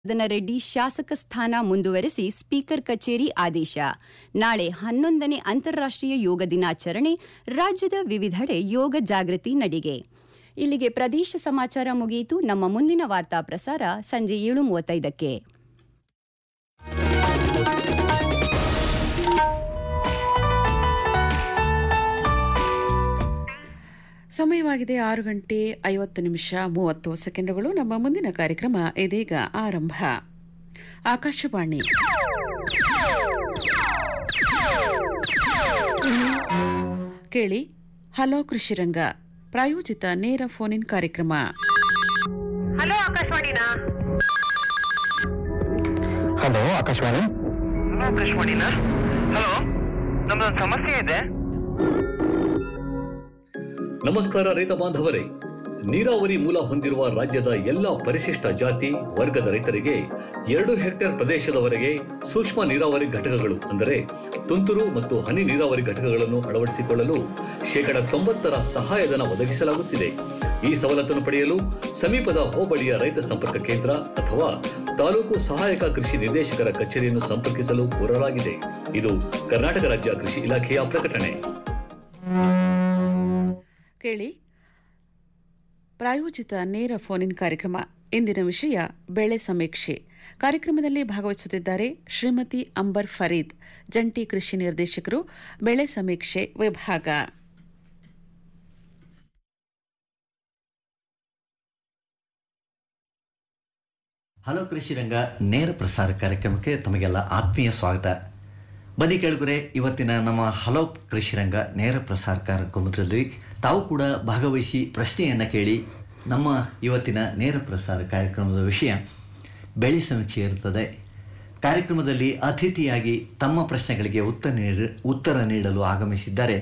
ರೆಡ್ಡಿ ಶಾಸಕ ಸ್ಥಾನ ಮುಂದುವರೆಸಿ ಸ್ಪೀಕರ್ ಕಚೇರಿ ಆದೇಶ ನಾಳೆ ಹನ್ನೊಂದನೇ ಅಂತಾರಾಷ್ಟ್ರೀಯ ಯೋಗ ದಿನಾಚರಣೆ ರಾಜ್ಯದ ವಿವಿಧೆಡೆ ಯೋಗ ಜಾಗೃತಿ ನಡಿಗೆ ಇಲ್ಲಿಗೆ ಪ್ರದೇಶ ಸಮಾಚಾರ ಮುಗಿಯಿತು ನಮ್ಮ ಮುಂದಿನ ವಾರ್ತಾ ಪ್ರಸಾರ ಸಂಜೆ ಏಳು ಮೂವತ್ತೈದಕ್ಕೆ ಸಮಯವಾಗಿದೆ ಆರು ಗಂಟೆ ಐವತ್ತು ನಿಮಿಷ ಮೂವತ್ತು ಸೆಕೆಂಡುಗಳು ನಮ್ಮ ಮುಂದಿನ ಕಾರ್ಯಕ್ರಮ ಇದೀಗ ಆರಂಭ ಆಕಾಶವಾಣಿ ಕೇಳಿ ಹಲೋ ಕೃಷಿರಂಗ ಪ್ರಾಯೋಜಿತ ನೇರ ಫೋನ್ ಇನ್ ಕಾರ್ಯಕ್ರಮ ಹಲೋ ಆಕಾಶವಾಣಿನಾ ಹಲೋ ಆಕಾಶವಾಣಿ ಹಲೋ ಆಕಾಶವಾಣಿನಾ ಹಲೋ ನಮ್ದೊಂದು ಸಮಸ್ಯೆ ಇದೆ ನಮಸ್ಕಾರ ರೈತ ಬಾಂಧವರೇ ನೀರಾವರಿ ಮೂಲ ಹೊಂದಿರುವ ರಾಜ್ಯದ ಎಲ್ಲ ಪರಿಶಿಷ್ಟ ಜಾತಿ ವರ್ಗದ ರೈತರಿಗೆ ಎರಡು ಹೆಕ್ಟೇರ್ ಪ್ರದೇಶದವರೆಗೆ ಸೂಕ್ಷ್ಮ ನೀರಾವರಿ ಘಟಕಗಳು ಅಂದರೆ ತುಂತುರು ಮತ್ತು ಹನಿ ನೀರಾವರಿ ಘಟಕಗಳನ್ನು ಅಳವಡಿಸಿಕೊಳ್ಳಲು ಶೇಕಡ ತೊಂಬತ್ತರ ಸಹಾಯಧನ ಒದಗಿಸಲಾಗುತ್ತಿದೆ ಈ ಸವಲತ್ತನ್ನು ಪಡೆಯಲು ಸಮೀಪದ ಹೋಬಳಿಯ ರೈತ ಸಂಪರ್ಕ ಕೇಂದ್ರ ಅಥವಾ ತಾಲೂಕು ಸಹಾಯಕ ಕೃಷಿ ನಿರ್ದೇಶಕರ ಕಚೇರಿಯನ್ನು ಸಂಪರ್ಕಿಸಲು ಕೋರಲಾಗಿದೆ ಇದು ಕರ್ನಾಟಕ ರಾಜ್ಯ ಕೃಷಿ ಇಲಾಖೆಯ ಪ್ರಕಟಣೆ ಕೇಳಿ ಪ್ರಾಯೋಜಿತ ನೇರ ಫೋನ್ ಇನ್ ಕಾರ್ಯಕ್ರಮ ಇಂದಿನ ವಿಷಯ ಬೆಳೆ ಸಮೀಕ್ಷೆ ಕಾರ್ಯಕ್ರಮದಲ್ಲಿ ಭಾಗವಹಿಸುತ್ತಿದ್ದಾರೆ ಶ್ರೀಮತಿ ಅಂಬರ್ ಫರೀದ್ ಜಂಟಿ ಕೃಷಿ ನಿರ್ದೇಶಕರು ಬೆಳೆ ಸಮೀಕ್ಷೆ ವಿಭಾಗ ಹಲೋ ಕೃಷಿ ರಂಗ ನೇರ ಪ್ರಸಾರ ಕಾರ್ಯಕ್ರಮಕ್ಕೆ ತಮಗೆಲ್ಲ ಆತ್ಮೀಯ ಸ್ವಾಗತ ಬನ್ನಿ ಕೇಳಿದ್ರೆ ಇವತ್ತಿನ ನಮ್ಮ ಹಲೋ ಕೃಷಿ ರಂಗ ನೇರ ಪ್ರಸಾರ ಕಾರ್ಯಕ್ರಮದಲ್ಲಿ ತಾವು ಕೂಡ ಭಾಗವಹಿಸಿ ಪ್ರಶ್ನೆಯನ್ನು ಕೇಳಿ ನಮ್ಮ ಇವತ್ತಿನ ನೇರ ಪ್ರಸಾರ ಕಾರ್ಯಕ್ರಮದ ವಿಷಯ ಬೆಳೆ ಸಮೀಕ್ಷೆ ಇರುತ್ತದೆ ಕಾರ್ಯಕ್ರಮದಲ್ಲಿ ಅತಿಥಿಯಾಗಿ ತಮ್ಮ ಪ್ರಶ್ನೆಗಳಿಗೆ ಉತ್ತರ ನೀಡ ಉತ್ತರ ನೀಡಲು ಆಗಮಿಸಿದ್ದಾರೆ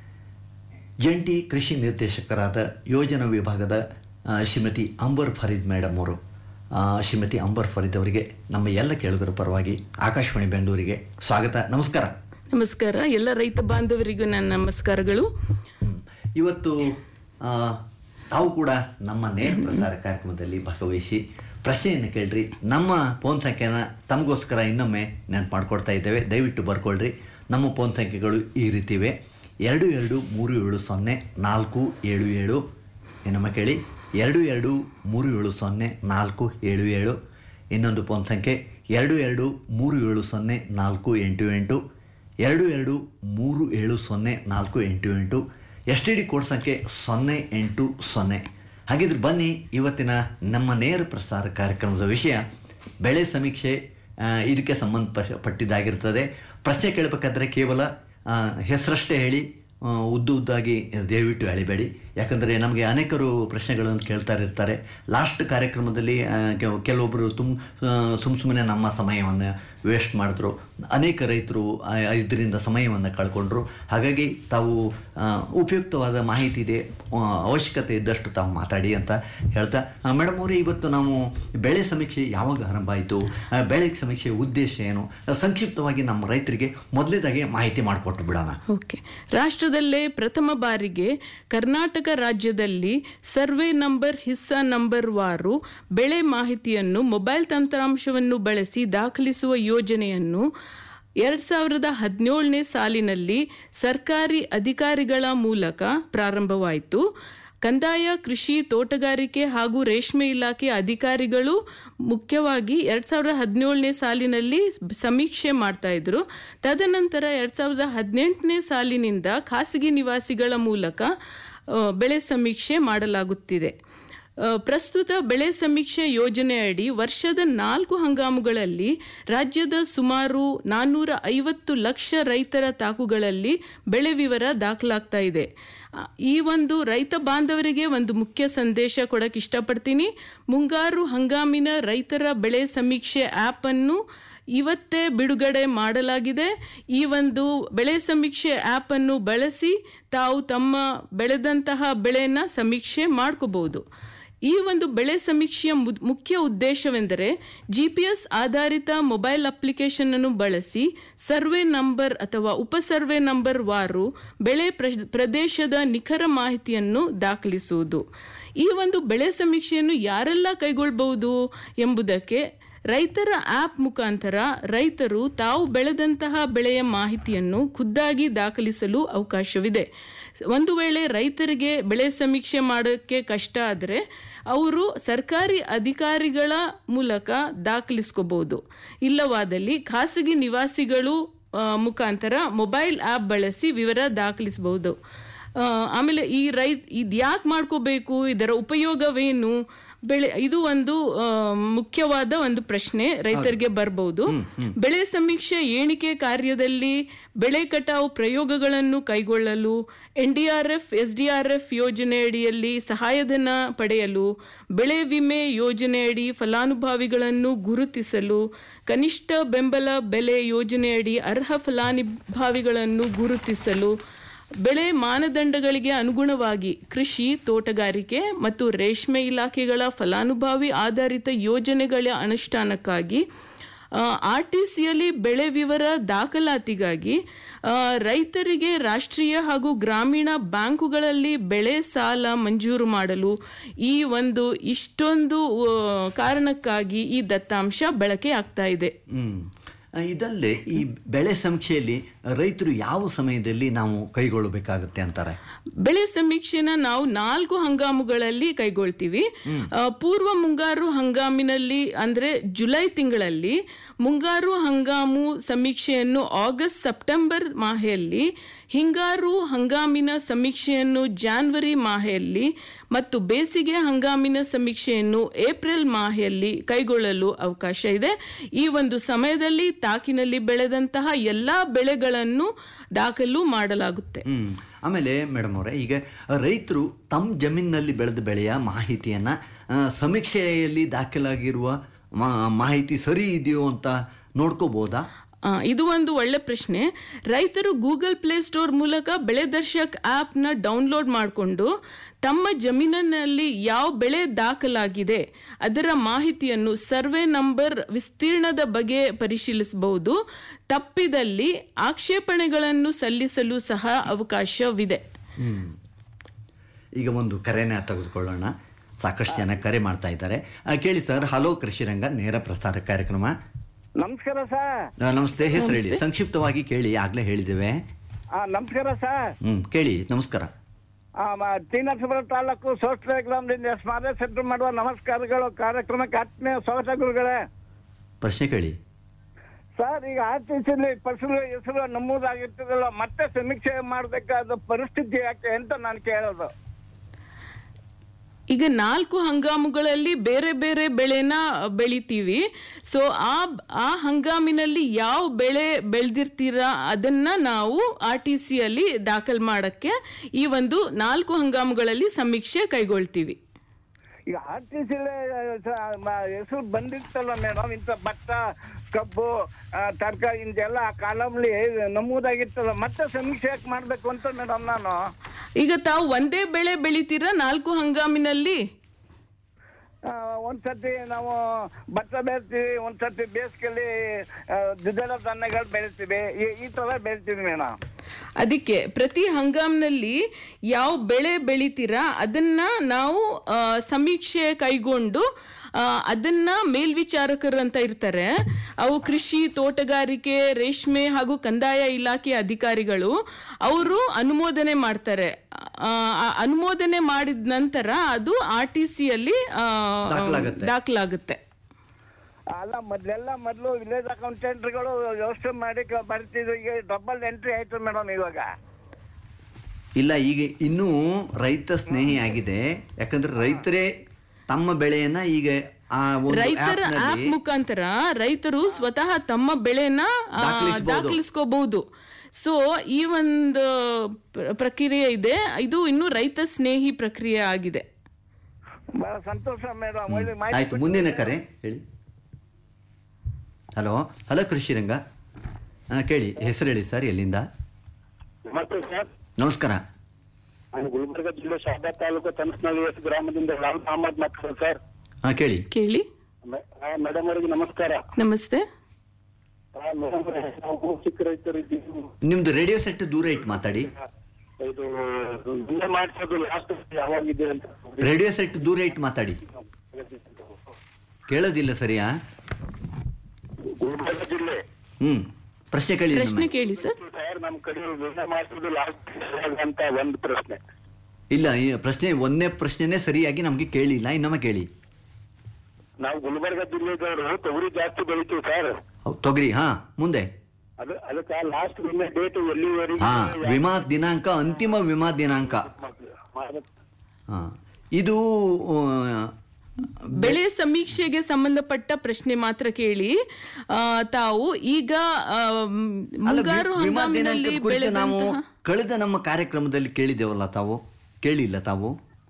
ಜಂಟಿ ಕೃಷಿ ನಿರ್ದೇಶಕರಾದ ಯೋಜನಾ ವಿಭಾಗದ ಆ, ಶ್ರೀಮತಿ ಅಂಬರ್ ಫರೀದ್ ಮೇಡಮ್ ಅವರು ಆ, ಶ್ರೀಮತಿ ಅಂಬರ್ ಫರೀದ್ ಅವರಿಗೆ ನಮ್ಮ ಎಲ್ಲ ಕೇಳುಗರ ಪರವಾಗಿ ಆಕಾಶವಾಣಿ ಬೆಂಗಳೂರಿಗೆ ಸ್ವಾಗತ ನಮಸ್ಕಾರ ನಮಸ್ಕಾರ ಎಲ್ಲ ರೈತ ಬಾಂಧವರಿಗೂ ನನ್ನ ನಮಸ್ಕಾರಗಳು ಹ್ಮ್. ಇವತ್ತು ಆ, ತಾವು ಕೂಡ ನಮ್ಮ ನೇರ ಪ್ರಸಾರ ಕಾರ್ಯಕ್ರಮದಲ್ಲಿ ಭಾಗವಹಿಸಿ ಪ್ರಶ್ನೆಯನ್ನು ಕೇಳ್ರಿ ನಮ್ಮ ಫೋನ್ ಸಂಖ್ಯೆನ ತಮಗೋಸ್ಕರ ಇನ್ನೊಮ್ಮೆ ನೆನಪು ಮಾಡ್ಕೊಡ್ತಾ ಇದ್ದೇವೆ ದಯವಿಟ್ಟು ಬರ್ಕೊಳ್ರಿ ನಮ್ಮ ಫೋನ್ ಸಂಖ್ಯೆಗಳು ಈ ರೀತಿ ಇವೆ ಎರಡು ಎರಡು ಮೂರು ಏಳು ಸೊನ್ನೆ ನಾಲ್ಕು ಏಳು ಏಳು ಇನ್ನೊಮ್ಮೆ ಕೇಳಿ ಎರಡು ಎರಡು ಮೂರು ಏಳು ಸೊನ್ನೆ ನಾಲ್ಕು ಏಳು ಏಳು ಇನ್ನೊಂದು ಫೋನ್ ಸಂಖ್ಯೆ ಎರಡು ಎರಡು ಮೂರು ಏಳು ಸೊನ್ನೆ ನಾಲ್ಕು ಎಂಟು ಎಂಟು ಎರಡು ಎರಡು ಮೂರು ಏಳು ಸೊನ್ನೆ ನಾಲ್ಕು ಎಂಟು ಎಂಟು ಎಸ್ ಟಿ ಡಿ ಕೋಡ್ ಸಂಖ್ಯೆ ಸೊನ್ನೆ ಎಂಟು ಸೊನ್ನೆ ಹಾಗಿದ್ರೆ ಬನ್ನಿ ಇವತ್ತಿನ ನಮ್ಮ ನೇರ ಪ್ರಸಾರ ಕಾರ್ಯಕ್ರಮದ ವಿಷಯ ಬೆಳೆ ಸಮೀಕ್ಷೆ ಆ, ಇದಕ್ಕೆ ಸಂಬಂಧಪಟ್ಟಿದ್ದಾಗಿರ್ತದೆ ಪ್ರಶ್ನೆ ಕೇಳಬೇಕಾದ್ರೆ ಕೇವಲ ಆ, ಹೆಸರಷ್ಟೇ ಹೇಳಿ ಆ, ಉದ್ದು ಉದ್ದಾಗಿ ದಯವಿಟ್ಟು ಎಳಿಬೇಡಿ ಯಾಕಂದರೆ ನಮಗೆ ಅನೇಕರು ಪ್ರಶ್ನೆಗಳನ್ನು ಕೇಳ್ತಾ ಇರ್ತಾರೆ ಲಾಸ್ಟ್ ಕಾರ್ಯಕ್ರಮದಲ್ಲಿ ಆ, ಕೆಲ- ಕೆಲವೊಬ್ಬರು ತುಮ್ ಸುಮ್ಮ ಸುಮ್ಮನೆ ನಮ್ಮ ಸಮಯವನ್ನು ವೇಸ್ಟ್ ಮಾಡಿದ್ರು ಅನೇಕ ರೈತರು ಆ, ಇದರಿಂದ ಸಮಯವನ್ನು ಕಳ್ಕೊಂಡ್ರು ಹಾಗಾಗಿ ತಾವು ಆ, ಉಪಯುಕ್ತವಾದ ಮಾಹಿತಿ ಇದೆ ಆ, ಅವಶ್ಯಕತೆ ಇದ್ದಷ್ಟು ತಾವು ಮಾತಾಡಿ ಅಂತ ಹೇಳ್ತಾ ಮೇಡಮ್ ಅವರೇ ಇವತ್ತು ನಾವು ಬೆಳೆ ಸಮೀಕ್ಷೆ ಯಾವಾಗ ಆರಂಭ ಆಯಿತು ಬೆಳೆ ಸಮೀಕ್ಷೆ ಉದ್ದೇಶ ಏನು ಸಂಕ್ಷಿಪ್ತವಾಗಿ ನಮ್ಮ ರೈತರಿಗೆ ಮೊದಲೇದಾಗಿ ಮಾಹಿತಿ ಮಾಡಿಕೊಟ್ಟು ಬಿಡೋಣ ಓಕೆ ರಾಷ್ಟ್ರದಲ್ಲೇ ಪ್ರಥಮ ಬಾರಿಗೆ ಕರ್ನಾಟಕ ರಾಜ್ಯದಲ್ಲಿ ಸರ್ವೆ ನಂಬರ್ ಹಿಸ್ಸಾ ನಂಬರ್ ವಾರು ಬೆಳೆ ಮಾಹಿತಿಯನ್ನು ಮೊಬೈಲ್ ತಂತ್ರಾಂಶವನ್ನು ಬಳಸಿ ದಾಖಲಿಸುವ ಯೋಜನೆಯನ್ನು ಎರಡ್ ಸಾವಿರದ ಹದಿನೇಳನೇ ಸಾಲಿನಲ್ಲಿ ಸರ್ಕಾರಿ ಅಧಿಕಾರಿಗಳ ಮೂಲಕ ಪ್ರಾರಂಭವಾಯಿತು ಕಂದಾಯ ಕೃಷಿ ತೋಟಗಾರಿಕೆ ಹಾಗೂ ರೇಷ್ಮೆ ಇಲಾಖೆ ಅಧಿಕಾರಿಗಳು ಮುಖ್ಯವಾಗಿ ಎರಡ್ ಸಾವಿರದ ಹದಿನೇಳನೇ ಸಾಲಿನಲ್ಲಿ ಸಮೀಕ್ಷೆ ಮಾಡ್ತಾ ಇದ್ರು ತದನಂತರ ಎರಡ್ ಸಾವಿರದ ಹದಿನೆಂಟನೇ ಸಾಲಿನಿಂದ ಖಾಸಗಿ ನಿವಾಸಿಗಳ ಮೂಲಕ ಆ, ಬೆಳೆ ಸಮೀಕ್ಷೆ ಮಾಡಲಾಗುತ್ತಿದೆ ಆ, ಪ್ರಸ್ತುತ ಬೆಳೆ ಸಮೀಕ್ಷೆ ಯೋಜನೆಯಡಿ ವರ್ಷದ ನಾಲ್ಕು ಹಂಗಾಮುಗಳಲ್ಲಿ ರಾಜ್ಯದ ಸುಮಾರು ನಾನ್ನೂರ ಐವತ್ತು ಲಕ್ಷ ರೈತರ ತಾಕುಗಳಲ್ಲಿ ಬೆಳೆ ವಿವರ ದಾಖಲಾಗ್ತಾ ಇದೆ ಆ, ಈ ಒಂದು ರೈತ ಬಾಂಧವರಿಗೆ ಒಂದು ಮುಖ್ಯ ಸಂದೇಶ ಕೊಡಕ್ಕೆ ಇಷ್ಟಪಡ್ತೀನಿ ಮುಂಗಾರು ಹಂಗಾಮಿನ ರೈತರ ಬೆಳೆ ಸಮೀಕ್ಷೆ ಆ್ಯಪ್ ಅನ್ನು ಇವತ್ತೇ ಬಿಡುಗಡೆ ಮಾಡಲಾಗಿದೆ ಈ ಒಂದು ಬೆಳೆ ಸಮೀಕ್ಷೆ ಆ್ಯಪ್ ಅನ್ನು ಬಳಸಿ ತಾವು ತಮ್ಮ ಬೆಳೆದಂತಹ ಬೆಳೆನ ಸಮೀಕ್ಷೆ ಮಾಡ್ಕೋಬಹುದು ಈ ಒಂದು ಬೆಳೆ ಸಮೀಕ್ಷೆಯ ಮುದ್- ಮುಖ್ಯ ಉದ್ದೇಶವೆಂದರೆ ಜಿ ಪಿ ಎಸ್ ಆಧಾರಿತ ಮೊಬೈಲ್ ಅಪ್ಲಿಕೇಶನ್ ಅನ್ನು ಬಳಸಿ ಸರ್ವೆ ನಂಬರ್ ಅಥವಾ ಉಪ ಸರ್ವೆ ನಂಬರ್ ವಾರು ಬೆಳೆ ಪ್ರ- ಪ್ರದೇಶದ ನಿಖರ ಮಾಹಿತಿಯನ್ನು ದಾಖಲಿಸುವುದು ಈ ಒಂದು ಬೆಳೆ ಸಮೀಕ್ಷೆಯನ್ನು ಯಾರೆಲ್ಲ ಕೈಗೊಳ್ಳಬಹುದು ಎಂಬುದಕ್ಕೆ ರೈತರ ಆಪ್ ಮುಖಾಂತರ ರೈತರು ತಾವು ಬೆಳೆದಂತಹ ಬೆಳೆಯ ಮಾಹಿತಿಯನ್ನು ಖುದ್ದಾಗಿ ದಾಖಲಿಸಲು ಅವಕಾಶವಿದೆ ಒಂದು ವೇಳೆ ರೈತರಿಗೆ ಬೆಳೆ ಸಮೀಕ್ಷೆ ಮಾಡೋಕ್ಕೆ ಕಷ್ಟ ಆದರೆ ಅವರು ಸರ್ಕಾರಿ ಅಧಿಕಾರಿಗಳ ಮೂಲಕ ದಾಖಲಿಸ್ಕೋಬಹುದು ಇಲ್ಲವಾದಲ್ಲಿ ಖಾಸಗಿ ನಿವಾಸಿಗಳು ಆ, ಮುಖಾಂತರ ಮೊಬೈಲ್ ಆ್ಯಪ್ ಬಳಸಿ ವಿವರ ದಾಖಲಿಸಬಹುದು ಆ, ಆಮೇಲೆ ಈ ರೈತ ಇದು ಯಾಕೆ ಮಾಡ್ಕೋಬೇಕು ಇದರ ಉಪಯೋಗವೇನು ಬೆಳೆ ಇದು ಒಂದು ಆ, ಮುಖ್ಯವಾದ ಒಂದು ಪ್ರಶ್ನೆ ರೈತರಿಗೆ ಬರಬಹುದು ಬೆಳೆ ಸಮೀಕ್ಷೆ ಎಣಿಕೆ ಕಾರ್ಯದಲ್ಲಿ ಬೆಳೆ ಕಟಾವು ಪ್ರಯೋಗಗಳನ್ನು ಕೈಗೊಳ್ಳಲು N D R F S D R F ಯೋಜನೆಯಡಿಯಲ್ಲಿ ಸಹಾಯಧನ ಪಡೆಯಲು ಬೆಳೆ ವಿಮೆ ಯೋಜನೆಯಡಿ ಫಲಾನುಭವಿಗಳನ್ನು ಗುರುತಿಸಲು ಕನಿಷ್ಠ ಬೆಂಬಲ ಬೆಲೆ ಯೋಜನೆಯಡಿ ಅರ್ಹ ಫಲಾನುಭವಿಗಳನ್ನು ಗುರುತಿಸಲು ಬೆಳೆ ಮಾನದಂಡಗಳಿಗೆ ಅನುಗುಣವಾಗಿ ಕೃಷಿ ತೋಟಗಾರಿಕೆ ಮತ್ತು ರೇಷ್ಮೆ ಇಲಾಖೆಗಳ ಫಲಾನುಭವಿ ಆಧಾರಿತ ಯೋಜನೆಗಳ ಅನುಷ್ಠಾನಕ್ಕಾಗಿ ಆರ್ ಟಿ ಸಿಯಲ್ಲಿ ಬೆಳೆ ವಿವರ ದಾಖಲಾತಿಗಾಗಿ ಆ, ರೈತರಿಗೆ ರಾಷ್ಟ್ರೀಯ ಹಾಗೂ ಗ್ರಾಮೀಣ ಬ್ಯಾಂಕುಗಳಲ್ಲಿ ಬೆಳೆ ಸಾಲ ಮಂಜೂರು ಮಾಡಲು ಈ ಒಂದು ಇಷ್ಟೊಂದು ಆ, ಕಾರಣಕ್ಕಾಗಿ ಈ ದತ್ತಾಂಶ ಬಳಕೆ ಆಗ್ತಾ ಇದೆ ಹ್ಮ್ ಆ, ಇದಲ್ಲದೆ ಈ ಬೆಳೆ ಸಮೀಕ್ಷೆಯಲ್ಲಿ ರೈತರು ಯಾವ ಸಮಯದಲ್ಲಿ ನಾವು ಕೈಗೊಳ್ಳಬೇಕಾಗುತ್ತೆ ಅಂತಾರೆ ಬೆಳೆ ಸಮೀಕ್ಷೆನ ನಾವು ನಾಲ್ಕು ಹಂಗಾಮುಗಳಲ್ಲಿ ಕೈಗೊಳ್ತೀವಿ ಆ, ಪೂರ್ವ ಮುಂಗಾರು ಹಂಗಾಮಿನಲ್ಲಿ ಅಂದ್ರೆ ಜುಲೈ ತಿಂಗಳಲ್ಲಿ ಮುಂಗಾರು ಹಂಗಾಮು ಸಮೀಕ್ಷೆಯನ್ನು ಆಗಸ್ಟ್ ಸೆಪ್ಟೆಂಬರ್ ಮಾಹೆಯಲ್ಲಿ ಹಿಂಗಾರು ಹಂಗಾಮಿನ ಸಮೀಕ್ಷೆಯನ್ನು ಜಾನ್ವರಿ ಮಾಹೆಯಲ್ಲಿ ಮತ್ತು ಬೇಸಿಗೆ ಹಂಗಾಮಿನ ಸಮೀಕ್ಷೆಯನ್ನು ಏಪ್ರಿಲ್ ಮಾಹೆಯಲ್ಲಿ ಕೈಗೊಳ್ಳಲು ಅವಕಾಶ ಇದೆ ಈ ಒಂದು ಸಮಯದಲ್ಲಿ ತಾಕಿನಲ್ಲಿ ಬೆಳೆದಂತಹ ಎಲ್ಲಾ ಬೆಳೆಗಳನ್ನು ದಾಖಲು ಮಾಡಲಾಗುತ್ತೆ ಹ್ಮ್ ಆಮೇಲೆ ಮೇಡಮ್ ಅವರೇ ಈಗ ರೈತರು ತಮ್ಮ ಜಮೀನಿನಲ್ಲಿ ಬೆಳೆದ ಬೆಳೆಯ ಮಾಹಿತಿಯನ್ನ ಆ, ಸಮೀಕ್ಷೆಯಲ್ಲಿ ದಾಖಲಾಗಿರುವ ಮಾ- ಮಾಹಿತಿ ಸರಿ ಇದೆಯೋ ಅಂತ ನೋಡ್ಕೋಬೋದಾ ಆ, ಇದು ಒಂದು ಒಳ್ಳೆ ಪ್ರಶ್ನೆ ರೈತರು ಗೂಗಲ್ ಪ್ಲೇ ಸ್ಟೋರ್ ಮೂಲಕ ಬೆಳೆ ದರ್ಶಕ್ ಆ್ಯಪ್ನ ಡೌನ್ಲೋಡ್ ಮಾಡಿಕೊಂಡು ತಮ್ಮ ಜಮೀನಿನಲ್ಲಿ ಯಾವ ಬೆಳೆ ದಾಖಲಾಗಿದೆ ಅದರ ಮಾಹಿತಿಯನ್ನು ಸರ್ವೆ ನಂಬರ್ ವಿಸ್ತೀರ್ಣದ ಬಗ್ಗೆ ಪರಿಶೀಲಿಸಬಹುದು ತಪ್ಪಿದಲ್ಲಿ ಆಕ್ಷೇಪಣೆಗಳನ್ನು ಸಲ್ಲಿಸಲು ಸಹ ಅವಕಾಶವಿದೆ ಹ್ಮ್ ಈಗ ಒಂದು ಕರೆನ ತೆಗೆದುಕೊಳ್ಳೋಣ ಸಾಕಷ್ಟು ಜನ ಕರೆ ಮಾಡ್ತಾ ಇದ್ದಾರೆ ಆ, ಕೇಳಿ ಸರ್ ಹಲೋ ಕೃಷಿ ರಂಗ ನೇರ ಪ್ರಸಾರ ಕಾರ್ಯಕ್ರಮ ನಮಸ್ಕಾರ ಸರ್ ಆ, ನಮಸ್ತೆ ಹೆಸರು ಹೇಳಿ ಸಂಕ್ಷಿಪ್ತವಾಗಿ ಕೇಳಿ ಆಗ್ಲೇ ಹೇಳಿದ್ದೇವೆ ಆ, ನಮಸ್ಕಾರ ಸರ್ ಹ್ಮ್ ಕೇಳಿ ನಮಸ್ಕಾರ ಆ, ಮ- ಟಿ ನರಸೀಪುರ ತಾಲೂಕು ಸೋಸ್ಟ್ರ ಗ್ರಾಮದಿಂದ ಸ್ಮಾರಕ ಸೆಂಟರ್ ಮಾಡುವ ನಮಸ್ಕಾರಗಳು ಕಾರ್ಯಕ್ರಮಕ್ಕೆ ಆತ್ಮೀಯ ಸ್ವಾಗತ ಗುರುಗಳೇ ಪ್ರಶ್ನೆ ಕೇಳಿ ಸರ್ ಈಗ ಆರ್ ಟಿ ಸಿಲಿ ಫಸಲು ಹೆಸರು ನಮೂದಾಗಿರ್ತದಲ್ಲ ಮತ್ತೆ ಸಮೀಕ್ಷೆ ಮಾಡಬೇಕಾದ ಪರಿಸ್ಥಿತಿ ಯಾಕೆ ಅಂತ ನಾನು ಕೇಳೋದು ಈಗ ನಾಲ್ಕು ಹಂಗಾಮುಗಳಲ್ಲಿ ಬೇರೆ ಬೇರೆ ಬೆಳೆನ ಬೆಳಿತೀವಿ ಸೊ ಆ ಆ ಹಂಗಾಮಿನಲ್ಲಿ ಯಾವ ಬೆಳೆ ಬೆಳೆದಿರ್ತೀರಾ ಅದನ್ನ ನಾವು ಆರ್ ಟಿ ಸಿಯಲ್ಲಿ ದಾಖಲ್ ಮಾಡಕ್ಕೆ ಈ ಒಂದು ನಾಲ್ಕು ಹಂಗಾಮುಗಳಲ್ಲಿ ಸಮೀಕ್ಷೆ ಕೈಗೊಳ್ತೀವಿ ಈಗ ಆರ್ ಟಿ ಸಿಲಿ ಹೆಸರು ಬಂದಿರ್ತಲ್ಲ ಮೇಡಮ್ ಇಂಥ ಭತ್ತ ಕಬ್ಬು ತರಕಾರಿ ಇಂದೆಲ್ಲ ಆ ಕಾಲಮ್ಲಿ ನಮೂದಾಗಿರ್ತಲ್ಲ ಮತ್ತೆ ಸಮೀಕ್ಷೆ ಯಾಕೆ ಮಾಡಬೇಕು ಅಂತ ಮೇಡಮ್ ನಾನು ಈಗ ತಾವು ಒಂದೇ ಬೆಳೆ ಬೆಳಿತೀರಾ ನಾಲ್ಕು ಹಂಗಾಮಿನಲ್ಲಿ ಆ, ಒಂದ್ಸತಿ ನಾವು ಭತ್ತ ಬೆಳಿತೀವಿ ಒಂದ್ಸತಿ ಬೇಸಿಗೆಯಲ್ಲಿ ಆ, ದ್ವಿದಳ ಧಾನ್ಯಗಳು ಬೆಳಿತೀವಿ ಈ- ಈ ತರ ಬೆಳಿತೀವಿ ಮೇಡಮ್ ಅದಕ್ಕೆ ಪ್ರತಿ ಹಂಗಾಮ್ನಲ್ಲಿ ಯಾವ ಬೆಳೆ ಬೆಳಿತೀರಾ ಅದನ್ನ ನಾವು ಆ, ಸಮೀಕ್ಷೆ ಕೈಗೊಂಡು ಆ, ಅದನ್ನ ಮೇಲ್ವಿಚಾರಕರು ಅಂತ ಇರ್ತಾರೆ ಅವು ಕೃಷಿ ತೋಟಗಾರಿಕೆ ರೇಷ್ಮೆ ಹಾಗೂ ಕಂದಾಯ ಇಲಾಖೆ ಅಧಿಕಾರಿಗಳು ಅವರು ಅನುಮೋದನೆ ಮಾಡ್ತಾರೆ ಆ, ಆ ಅನುಮೋದನೆ ಮಾಡಿದ ನಂತರ ಅದು ಆರ್ ಟಿ ಸಿಯಲ್ಲಿ ದಾಖಲಾಗತ್ತೆ. ದಾಖಲಾಗುತ್ತೆ ಅಲ್ಲ ಮೊದ್ಲೆಲ್ಲ ಮೊದಲು ವಿಲೇಜ್ ಅಕೌಂಟೆಂಟ್ಗಳು ವ್ಯವಸ್ಥೆ ಮಾಡಿ ಕ- ಬರ್ತಿದ್ರು ಈಗ ಡಬಲ್ ಎಂಟ್ರಿ ಆಯ್ತು ಮೇಡಮ್ ಇವಾಗ ಇಲ್ಲ ಈಗ ಇನ್ನೂ ರೈತ ಸ್ನೇಹಿ ಆಗಿದೆ ಯಾಕಂದ್ರೆ ರೈತರೇ ತಮ್ಮ ಬೆಳೆಯನ್ನ ಈಗ ಆ ಒಂದು ರೈತರ app ಆಪ್ ನಲ್ಲಿ ಮುಖಾಂತರ ರೈತರು ಸ್ವತಃ ತಮ್ಮ ಬೆಳೆನ ಆ, ದಾಖಲಿಸ್ಬೋದು. ದಾಖಲಿಸ್ಕೋಬಹುದು ಸೊ ಈ ಒಂದು ಪ್ರ- ಪ್ರಕ್ರಿಯೆ ಇದೆ ಇದು ಇನ್ನು ರೈತ ಸ್ನೇಹಿ ಪ್ರಕ್ರಿಯೆ ಆಗಿದೆ ಬಹಳ ಸಂತೋಷ ಮೇಡಮ್ ಒಳ್ಳೆ ಮಾಹಿತಿ ಆಯ್ತು ಮುಂದಿನ ಕರೆ ಹೇಳಿ ಹಲೋ ಹಲೋ ಕೃಷಿ ರಂಗ ಆ, ಕೇಳಿ ಹೆಸರು ಹೇಳಿ ಸರ್ ಎಲ್ಲಿಂದ ನಮಸ್ತೆ ಸರ್ ನಮಸ್ಕಾರ ನಾನು ಗುಲ್ಬರ್ಗ ಜಿಲ್ಲೆ ಶಾರದಾ ತಾಲೂಕು ತನಸ್ನಳ್ಳಿ ಎಸ್ ಗ್ರಾಮದಿಂದ ಲಾಲ್ ಅಹಮದ್ ಮಾತಾಡೋದು ಸರ್ ಹಾ ಕೇಳಿ ಕೇಳಿ ಮೇಡಮ್ ಅವರಿಗೆ ನಮಸ್ಕಾರ ನಮಸ್ತೆ ಆ, ಮೇಡಮ್ ಅವರೇ, ನಾವು ಚಿಕ್ಕ ರೈತರು ಇದ್ದೀವಿ ನಿಮ್ದು ರೇಡಿಯೋ ಸೆಟ್ ದೂರ ಇಟ್ಟು ಮಾತಾಡಿ ಇದು ಮುಂದೆ ಮಾಡಿಸೋದು ಲಾಸ್ಟ್ ಯಾವಾಗಿದೆ ಅಂತ ರೇಡಿಯೋ ಸೆಟ್ ದೂರ ಇಟ್ಟು ಮಾತಾಡಿ ಕೇಳೋದಿಲ್ಲ ಸರಿಯಾ ಗುಲ್ಬರ್ಗ ಜಿಲ್ಲೆ ಹ್ಮ್ ಪ್ರಶ್ನೆ ಕೇಳಿ ಪ್ರಶ್ನೆ ಇನ್ನೊಮ್ಮೆ. ಕೇಳಿ ಸರ್ ಸರ್ ನಮ್ ಕಡೆ ವಿಮೆ ಮಾಡಿಸೋದು ಲಾಸ್ಟ್ ಅಂತ ಒಂದು ಪ್ರಶ್ನೆ ಇಲ್ಲ ಈ ಪ್ರಶ್ನೆ ಒಂದನೇ ಪ್ರಶ್ನೆನೇ ಸರಿಯಾಗಿ ನಮ್ಗೆ ಕೇಳಿಲ್ಲ ಇನ್ನೊಮ್ಮೆ ಕೇಳಿ ನಾವು ಗುಲ್ಬರ್ಗ ಜಿಲ್ಲೆದವರು ತೊಗರಿ ಜಾಸ್ತಿ ಬೆಳಿತೀವಿ ಸರ್ ಹೌದ್, ತೊಗರಿ ಹಾ ಮುಂದೆ ಅದು ಅದಕ್ಕೆ ಲಾಸ್ಟ್ ವಿಮೆ ಡೇಟ್ ಎಲ್ಲಿವರೆಗೆ ಹಾ ವಿಮಾ ದಿನಾಂಕ ಅಂತಿಮ ವಿಮಾ ದಿನಾಂಕ ಹಾ ಇದು ಆ, ಬೆಳೆ ಸಮೀಕ್ಷೆಗೆ ಸಂಬಂಧಪಟ್ಟ ಪ್ರಶ್ನೆ ಮಾತ್ರ ಕೇಳಿ ಆ, ತಾವು ಈಗ ಆ, ಮ್, ಅಲ್ಲ, ಮುಂಗಾರು ವಿ- ವಿಮಾ ಹಂಗಾಮಿನಲ್ಲಿ ದಿನಾಂಕದ ಕುರಿತು ನಾವು ಬೆಳೆದಂತಹ ಕಳೆದ ನಮ್ಮ ಕಾರ್ಯಕ್ರಮದಲ್ಲಿ ಕೇಳಿದ್ದೇವಲ್ಲ ತಾವು ಕೇಳಿಲ್ಲ ತಾವು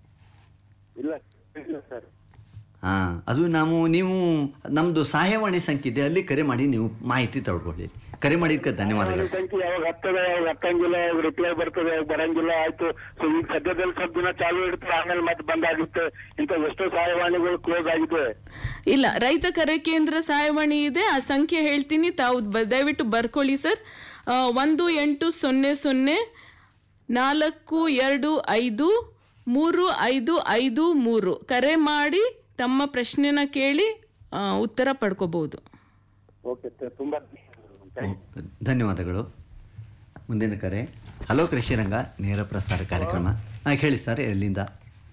ಇಲ್ಲ ಇಲ್ಲ ಸರ್ ಹಾ ಅದು ನಾವು ನೀವು ನಮ್ದು ಸಹಾಯವಾಣಿ ಸಂಖ್ಯೆ ಇದೆ ಅಲ್ಲಿ ಕರೆ ಮಾಡಿ ನೀವು ಮಾಹಿತಿ ತಗೊಳ್ಳಿ ಕರೆ ಮಾಡಿದ್ದಕ್ಕೆ ಧನ್ಯವಾದಗಳು ಸಂಖ್ಯೆ ಯಾವಾಗ ಹತ್ತದ ಯಾವಾಗ ಹತ್ತಂಗಿಲ್ಲ ಯಾವಾಗ ರಿಪ್ಲೈ ಬರ್ತದೆ ಯಾವಾಗ ಬರಂಗಿಲ್ಲ ಆಯ್ತು ಸೊ ಈಗ ಸದ್ಯದಲ್ಲಿ ಸ್ವಲ್ಪ ದಿನ ಚಾಲು ಇಡ್ತಾರೆ ಆಮೇಲೆ ಮತ್ತೆ ಬಂದಾಗುತ್ತೆ ಇಂಥ ಎಷ್ಟೋ ಸಹಾಯವಾಣಿಗಳು ಕ್ಲೋಸ್ ಆಗಿದೆ ಇಲ್ಲ ರೈತ ಕರೆ ಕೇಂದ್ರ ಸಹಾಯವಾಣಿ ಇದೆ ಆ ಸಂಖ್ಯೆ ಹೇಳ್ತೀನಿ ತಾವು ಬ- ದಯವಿಟ್ಟು ಬರ್ಕೊಳ್ಳಿ ಸರ್ ಆ, ಒಂದು ಎಂಟು ಸೊನ್ನೆ ಸೊನ್ನೆ ನಾಲ್ಕು ಎರಡು ಐದು ಮೂರು ಐದು ಐದು ಮೂರು ಕರೆ ಮಾಡಿ ತಮ್ಮ ಪ್ರಶ್ನೆನ ಕೇಳಿ ಆ, ಉತ್ತರ ಪಡ್ಕೋಬಹುದು ಓಕೆ ತುಂಬಾ ಓ, ಧನ್ಯವಾದಗಳು ಮುಂದಿನ ಕರೆ ಹಲೋ ಕೃಷಿರಂಗ ನೇರ ಪ್ರಸಾರ ಕಾರ್ಯಕ್ರಮ ಹಾ ಹೇಳಿ ಸರ್ ಎಲ್ಲಿಂದ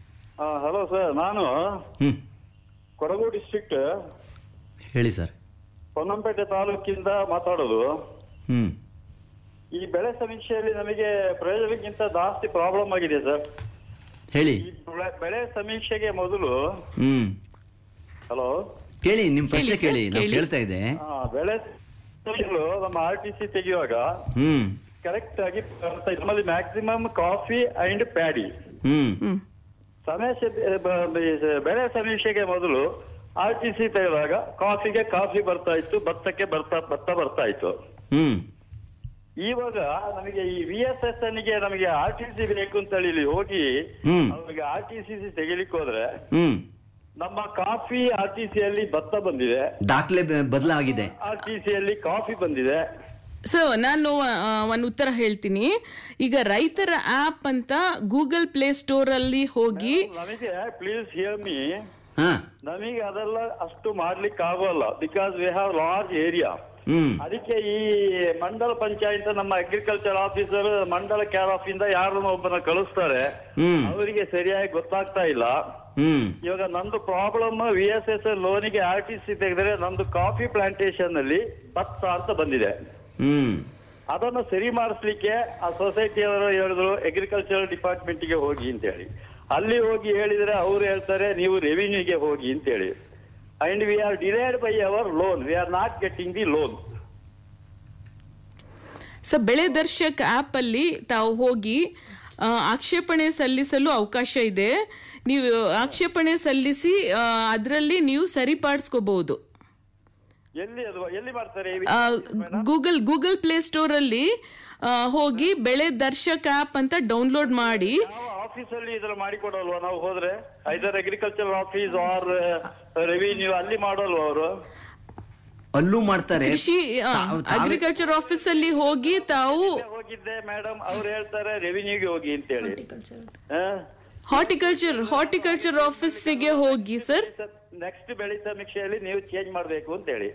ಹಲೋ ಸರ್ ನಾನು ಹ್ಮ್ ಕೊಡಗು ಡಿಸ್ಟ್ರಿಕ್ಟ್ ಹೇಳಿ ಸರ್ ಪೊನ್ನಂಪೇಟೆ ತಾಲೂಕಿಂದ ಮಾತಾಡೋದು ಹ್ಮ್ ಈ ಬೆಳೆ ಸಮೀಕ್ಷೆಯಲ್ಲಿ ನಮಗೆ ಪ್ರಯೋಜನಕ್ಕಿಂತ ಜಾಸ್ತಿ ಪ್ರಾಬ್ಲಮ್ ಆಗಿದೆ ಸರ್ ಹೇಳಿ ಈ ಬೆಳೆ- ಬೆಳೆ ಸಮೀಕ್ಷೆಗೆ ಮೊದಲು ಹ್ಮ್ ಹಲೋ ಕೇಳಿ ನಿಮ್ ಪ್ರಶ್ನೆ ಹೇಳಿ ಸರ್, ಕೇಳಿ ನಾವು ಕೇಳಿ. ಕೇಳ್ತಾ ಇದೆ ಆ, ಬೆಳೆ ಸಮೀಕ್ಷೆಗಳು ನಮ್ಮ ಆರ್ ಟಿ ಸಿ ತೆಗೆಯುವಾಗ ಹ್ಮ್ ಕರೆಕ್ಟ್ ಆಗಿ ಬರ್ತಾ ಇದೆ. ನಮ್ಮಲ್ಲಿ maximum coffee and paddy hmm hmm ಸಮೀಕ್ಷೆ ಬ- ಬ- ಬೆಳೆ ಸಮೀಕ್ಷೆಗೆ ಮೊದಲು ಆರ್ ಟಿ ಸಿ ತೆಗೆದಾಗ ಕಾಫಿಗೆ ಕಾಫಿ ಬರ್ತಾ ಇತ್ತು ಭತ್ತಕ್ಕೆ ಬರ್ತಾ ಭತ್ತ ಬರ್ತಾ ಇತ್ತು ಹ್ಮ್ ಇವಾಗ ನಮಗೆ ಈ ವಿ ಎಸ್ ಎಸ್ ಗೆ ನಮಗೆ ಆರ್ ಟಿ ಸಿ ಬೇಕು ಅಂತ ಹೇಳಿ ಇಲ್ಲಿ ಹೋಗಿ ಹ್ಮ್. ಅವ್ರಿಗೆ ಆರ್ ಟಿ ಸಿ ತೆಗಿಲಿಕ್ಕೆ ಹೋದ್ರೆ ಹ್ಮ್ ನಮ್ಮ ಕಾಫಿ ಆರ್ ಟಿ ಸಿ ಅಲ್ಲಿ ಭತ್ತ ಬಂದಿದೆ ದಾಖಲೆ ಬ- ಬದಲಾಗಿದೆ ಆರ್ ಟಿ ಸಿ ಅಲ್ಲಿ ಕಾಫಿ ಬಂದಿದೆ ಸೊ ನಾನು ಆ, ಒಂದು ಉತ್ತರ ಹೇಳ್ತೀನಿ ಈಗ ರೈತರ ಆಪ್ ಅಂತ ಗೂಗಲ್ ಪ್ಲೇ ಸ್ಟೋರ್ ಅಲ್ಲಿ ಹೋಗಿ ನಮಗೆ ಪ್ಲೀಸ್ ಹಿಯರ್ ಮೀ ಹಾ ನಮಗೆ ಅದೆಲ್ಲ ಅಷ್ಟು ಮಾಡ್ಲಿಕ್ಕೆ ಆಗೋಲ್ಲ because we have large area hmm ಅದಕ್ಕೆ ಈ ಮಂಡಲ ಪಂಚಾಯತ್ ನಮ್ಮ ಅಗ್ರಿಕಲ್ಚರ್ ಆಫೀಸರ್ ಮಂಡಲ ಕೇರ್ ಆಫ್ ಇಂದ ಯಾರನ್ನ ಒಬ್ಬನ ಕಳಿಸ್ತಾರೆ ಹ್ಮ್ ಅವರಿಗೆ ಸರಿಯಾಗಿ ಗೊತ್ತಾಗ್ತಾ ಇಲ್ಲ ಹ್ಮ್ ಇವಾಗ ನಂದು ಪ್ರಾಬ್ಲಮ್ ವಿ ಎಸ್ ಎಸ್ ಲೋನಿಗೆ ಆರ್ ಟಿ ಸಿ ತೆಗೆದ್ರೆ ನಂದು ಕಾಫಿ ಪ್ಲಾಂಟೇಶನ್ ಅಲ್ಲಿ ಭತ್ತ ಅಂತ ಬಂದಿದೆ ಹ್ಮ್ ಅದನ್ನು ಸರಿ ಮಾಡಿಸ್ಲಿಕ್ಕೆ ಆ ಸೊಸೈಟಿಯವರು ಹೇಳಿದ್ರು ಅಗ್ರಿಕಲ್ಚರ್ ಡಿಪಾರ್ಟ್ಮೆಂಟ್ಗೆ ಹೋಗಿ ಅಂತ ಹೇಳಿ ಅಲ್ಲಿ ಹೋಗಿ ಹೇಳಿದ್ರೆ ಅವ್ರು ಹೇಳ್ತಾರೆ ನೀವು ರೆವಿನ್ಯೂಗೆ ಹೋಗಿ ಅಂತ ಹೇಳಿ and we are delayed by our loan we are not getting the loan so Bele Darshak app ಅಲ್ಲಿ ತಾವು ಹೋಗಿ ಆ, ಆಕ್ಷೇಪಣೆ ಸಲ್ಲಿಸಲು ಅವಕಾಶ ಇದೆ ನೀವು ಆಕ್ಷೇಪಣೆ ಸಲ್ಲಿಸಿ ಅದರಲ್ಲಿ ನೀವು ಸರಿಪಡಿಸ್ಕೋಬಹುದು ಎಲ್ಲಿ ಅದು ಎಲ್ಲಿ ಮಾಡ್ತಾರೆ ಗೂಗಲ್ ಗೂಗಲ್ ಪ್ಲೇ ಸ್ಟೋರ್ ಅಲ್ಲಿ ಆ, ಹೋಗಿ ಬೆಳೆ ದರ್ಶಕ್ ಆಪ್ ಅಂತ ಡೌನ್ಲೋಡ್ ಮಾಡಿ ನಾವು ಆಫೀಸ್ ಅಲ್ಲಿ ಇದ್ರ ಮಾಡಿಕೊಡಲ್ವಾ ನಾವು ಹೋದ್ರೆ either agriculture office or revenue ಅಲ್ಲಿ ಮಾಡೋಲ್ವಾ ಅವರು ಅಲ್ಲೂ ಮಾಡ್ತಾರೆ ಕೃಷಿ ತಾವು- ತಾವೇ- ಅಗ್ರಿಕಲ್ಚರ್ ಆಫೀಸ್ ಅಲ್ಲಿ ಹೋಗಿ ತಾವು ಹೋಗಿದ್ದೆ ಮೇಡಮ್ ಅವ್ರು ಹೇಳ್ತಾರೆ ರೆವಿನ್ಯೂಗೆ ಹೋಗಿ ಅಂತ ಹೇಳಿ ಹಾರ್ಟಿಕಲ್ಚರ್ ಹಾರ್ಟಿಕಲ್ಚರ್ ಆಫೀಸಿಗೆ ಹೋಗಿ ಸರ್ ನೆಕ್ಸ್ಟ್ ಬೆಳೆ ಸಮೀಕ್ಷೆಯಲ್ಲಿ ನೀವು ಚೇಂಜ್ ಮಾಡಬೇಕು ಅಂತ ಹೇಳಿ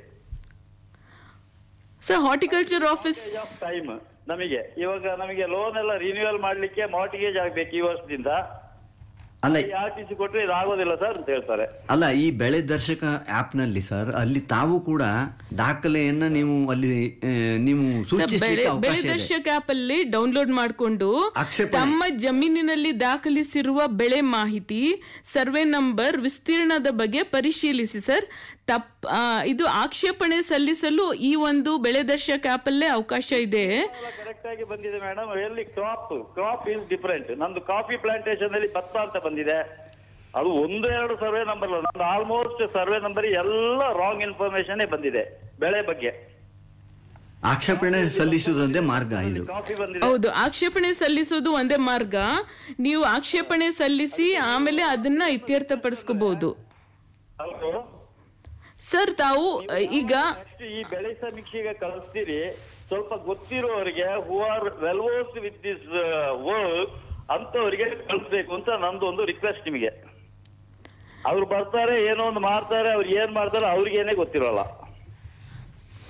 sir horticulture office off time ನಮಗೆ ಇವಾಗ ನಮಗೆ ಲೋನ್ ಎಲ್ಲ ರಿನ್ಯೂವಲ್ ಮಾಡ್ಲಿಕ್ಕೆ ಮಾರ್ಟಿಗೇಜ್ ಆಗ್ಬೇಕು ಈ ವರ್ಷದಿಂದ ಅಲ್ಲ ಆರ್ ಟಿ ಸಿ ಕೊಟ್ರೆ ಇದು ಆಗೋದಿಲ್ಲ ಸರ್ ಅಂತ ಹೇಳ್ತಾರೆ ಅಲ್ಲ ಈ ಬೆಳೆ ದರ್ಶಕ ಆಪ್ನಲ್ಲಿ ಸರ್ ಅಲ್ಲಿ ತಾವು ಕೂಡ ದಾಖಲೆಯನ್ನ ನೀವು ಅಲ್ಲಿ ಆ, ನೀವು ಸರ್, ಸೂಚಿಸಲಿಕ್ಕೆ ಬೆಳೆ ಅವಕಾಶ ಬೆಳೆ ಇದೆ ದರ್ಶಕ ಆಪ್ ಅಲ್ಲಿ ಡೌನ್ಲೋಡ್ ಮಾಡಿಕೊಂಡು ಆಕ್ಷೇಪಣೆ. ತಮ್ಮ ಜಮೀನಿನಲ್ಲಿ ದಾಖಲಿಸಿರುವ ಬೆಳೆ ಮಾಹಿತಿ ಸರ್ವೆ ನಂಬರ್ ವಿಸ್ತೀರ್ಣದ ಬಗ್ಗೆ ಪರಿಶೀಲಿಸಿ ಸರ್ ತಪ್ ಆ, ಇದು ಆಕ್ಷೇಪಣೆ ಸಲ್ಲಿಸಲು ಈ ಒಂದು ಬೆಳೆ ದರ್ಶಕ ಆಪ್ ಅಲ್ಲೇ ಅವಕಾಶ ಇದೆ ಕರೆಕ್ಟ್ ಆಗಿ ಬಂದಿದೆ ಮೇಡಮ್ ಎಲ್ಲಿ ಕ್ರಾಪ್ ಕ್ರಾಪ್ ಇಸ್ ಡಿಫರೆಂಟ್ ನಂದು ಕಾಫಿ ಪ್ಲಾಂಟೇಶನ್ ಅಲ್ಲಿ ಭತ್ತ ಅಂತ ಬಂದಿದೆ ಅದು ಒಂದು ಎರಡು ಸರ್ವೆ ನಂಬರ್ ನಂದು ಆಲ್ಮೋಸ್ಟ್ ಸರ್ವೆ ನಂಬರ್ ಎಲ್ಲ ರಾಂಗ್ ಇನ್ಫಾರ್ಮೇಶನ್ ಬಂದಿದೆ ಬೆಳೆ ಬಗ್ಗೆ ಆಕ್ಷೇಪಣೆ ಸಲ್ಲಿಸುವುದೊಂದೇ ಮಾರ್ಗ ಇದು ಕಾಫಿ ಬಂದಿದೆ ಹೌದು ಆಕ್ಷೇಪಣೆ ಸಲ್ಲಿಸೋದು ಒಂದೇ ಮಾರ್ಗ ನೀವು ಆಕ್ಷೇಪಣೆ ಸಲ್ಲಿಸಿ ಆಮೇಲೆ ಅದನ್ನ ಇತ್ಯರ್ಥಪಡಿಸ್ಕೋಬಹುದು ಹೌದು ಸರ್ ತಾವು ಅ, ಈಗ ನೆಕ್ಸ್ಟ್ ಈ ಬೆಳೆ ಸಮೀಕ್ಷೆಗೆ ಕಳಿಸ್ತೀರಿ ಸ್ವಲ್ಪ ಗೊತ್ತಿರೋರಿಗೆ who are well versed with this work ಅಂತವರಿಗೆ ಕಳಿಸ್ಬೇಕು ಅಂತ ನಂದು ಒಂದು ರಿಕ್ವೆಸ್ಟ್ ನಿಮಗೆ ಅವ್ರು ಬರ್ತಾರೆ ಏನೋ ಒಂದು ಮಾಡ್ತಾರೆ ಅವ್ರು ಏನ್ ಮಾಡ್ತಾರೆ ಅವ್ರಿಗೇನೆ ಗೊತ್ತಿರೋಲ್ಲ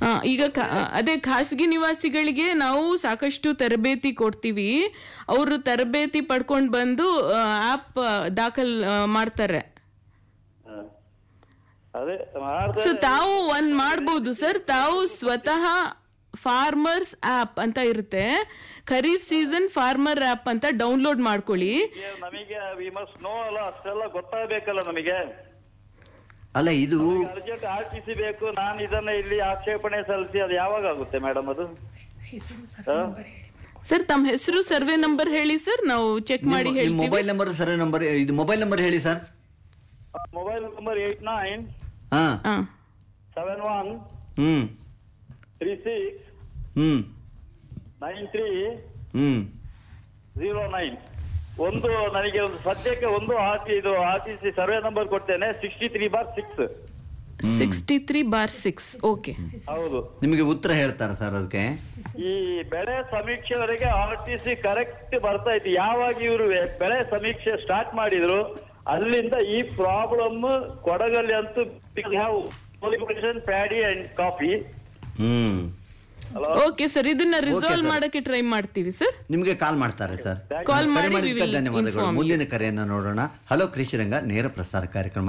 ಆ, ಈಗ ಖಾ- ಅದೇ ಖಾಸಗಿ ನಿವಾಸಿಗಳಿಗೆ ನಾವು ಸಾಕಷ್ಟು ತರಬೇತಿ ಕೊಡ್ತೀವಿ ಅವರು ತರಬೇತಿ ಪಡ್ಕೊಂಡು ಬಂದು ಆಪ್ ದಾಖಲ್ ಆ, ಮಾಡ್ತಾರೆ ಅದೇ ಸೊ ಮಾಡ್ತಾರೆ ತಾವು ಒಂದ್ ಮಾಡ್ಬೋದು ಸರ್ ತಾವು ಸ್ವತಃ ಫಾರ್ಮರ್ಸ್ ಆಪ್ ಅಂತ ಇರುತ್ತೆ ಖರೀಫ್ ಸೀಸನ್ ಫಾರ್ಮರ್ ಆಪ್ ಅಂತ ಡೌನ್ಲೋಡ್ ಮಾಡ್ಕೊಳ್ಳಿ ನಮಗೆ ವಿ ಮಸ್ಟ್ ನೋ ಅಲ್ಲ ಅಷ್ಟೆಲ್ಲ ಗೊತ್ತಾಗಬೇಕಲ್ಲ ನಮಗೆ ಅಲ್ಲ ಇದು ಅರ್ಜೆಂಟ್ ಆರ್ ಟಿ ಸಿ ಬೇಕು ನಾನು ಇದನ್ನ ಇಲ್ಲಿ ಆಕ್ಷೇಪಣೆ ಸಲ್ಲಿಸಿ ಅದು ಯಾವಾಗ ಆಗುತ್ತೆ ಮೇಡಮ್ ಅದು ಹಾ? ಸರ್ ತಮ್ಮ ಹೆಸರು ಸರ್ವೆ ನಂಬರ್ ಹೇಳಿ ಸರ್ ನಾವು ಚೆಕ್ ಮಾಡಿ ನಿಮ್ಮ ಹೇಳ್ತೀವಿ ಮೊಬೈಲ್ ನಂಬರ್ ಸರಿ ನಂಬರ್ ಇದು ಮೊಬೈಲ್ ನಂಬರ್ ಹೇಳಿ sir mobile number eight nine ಹಾ ಹಾ seven one hmm three six hmm nine three hmm zero nine ಒಂದು ನನಗೆ ಒಂದು ಸದ್ಯಕ್ಕೆ ಒಂದು ಆರ್ ಟಿ ಇದು R T C survey number ಕೊಡ್ತೇನೆ sixty three bar six sixty three bar six okay ಹೌದು ನಿಮಗೆ ಉತ್ತರ ಹೇಳ್ತಾರ ಸರ್ ಅದಕ್ಕೆ ಈ ಬೆಳೆ ಸಮೀಕ್ಷೆವರೆಗೆ ಆರ್ ಟಿ ಸಿ ಕರೆಕ್ಟ್ ಬರ್ತಾ ಇತ್ತು ಯಾವಾಗ ಇವರು ಬೆಳೆ ಸಮೀಕ್ಷೆ ಸ್ಟಾರ್ಟ್ ಮಾಡಿದ್ರು ಅಲ್ಲಿಂದ ಈ ಪ್ರಾಬ್ಲಮ್ ಕೊಡಗಲ್ಲಿ ಅಂತೂ paddy and coffee hmm okay sir ಇದನ್ನ ರಿಸಾಲ್ವ್ sir. ಮಾಡಕ್ಕೆ ಟ್ರೈ ಮಾಡ್ತೀವಿ ಸರ್ ನಿಮಗೆ ಕಾಲ್ ಮಾಡ್ತಾರೆ ಸರ್ Call ಮಾಡಿ ಕರೆ we ಮಾಡಿದ್ದಕ್ಕೆ will ಧನ್ಯವಾದಗಳು inform you. ಮುಂದಿನ ಕರೆಯನ್ನ ನೋಡೋಣ ಹಲೋ ಕೃಷಿರಂಗ ನೇರ ಪ್ರಸಾರ ಕಾರ್ಯಕ್ರಮ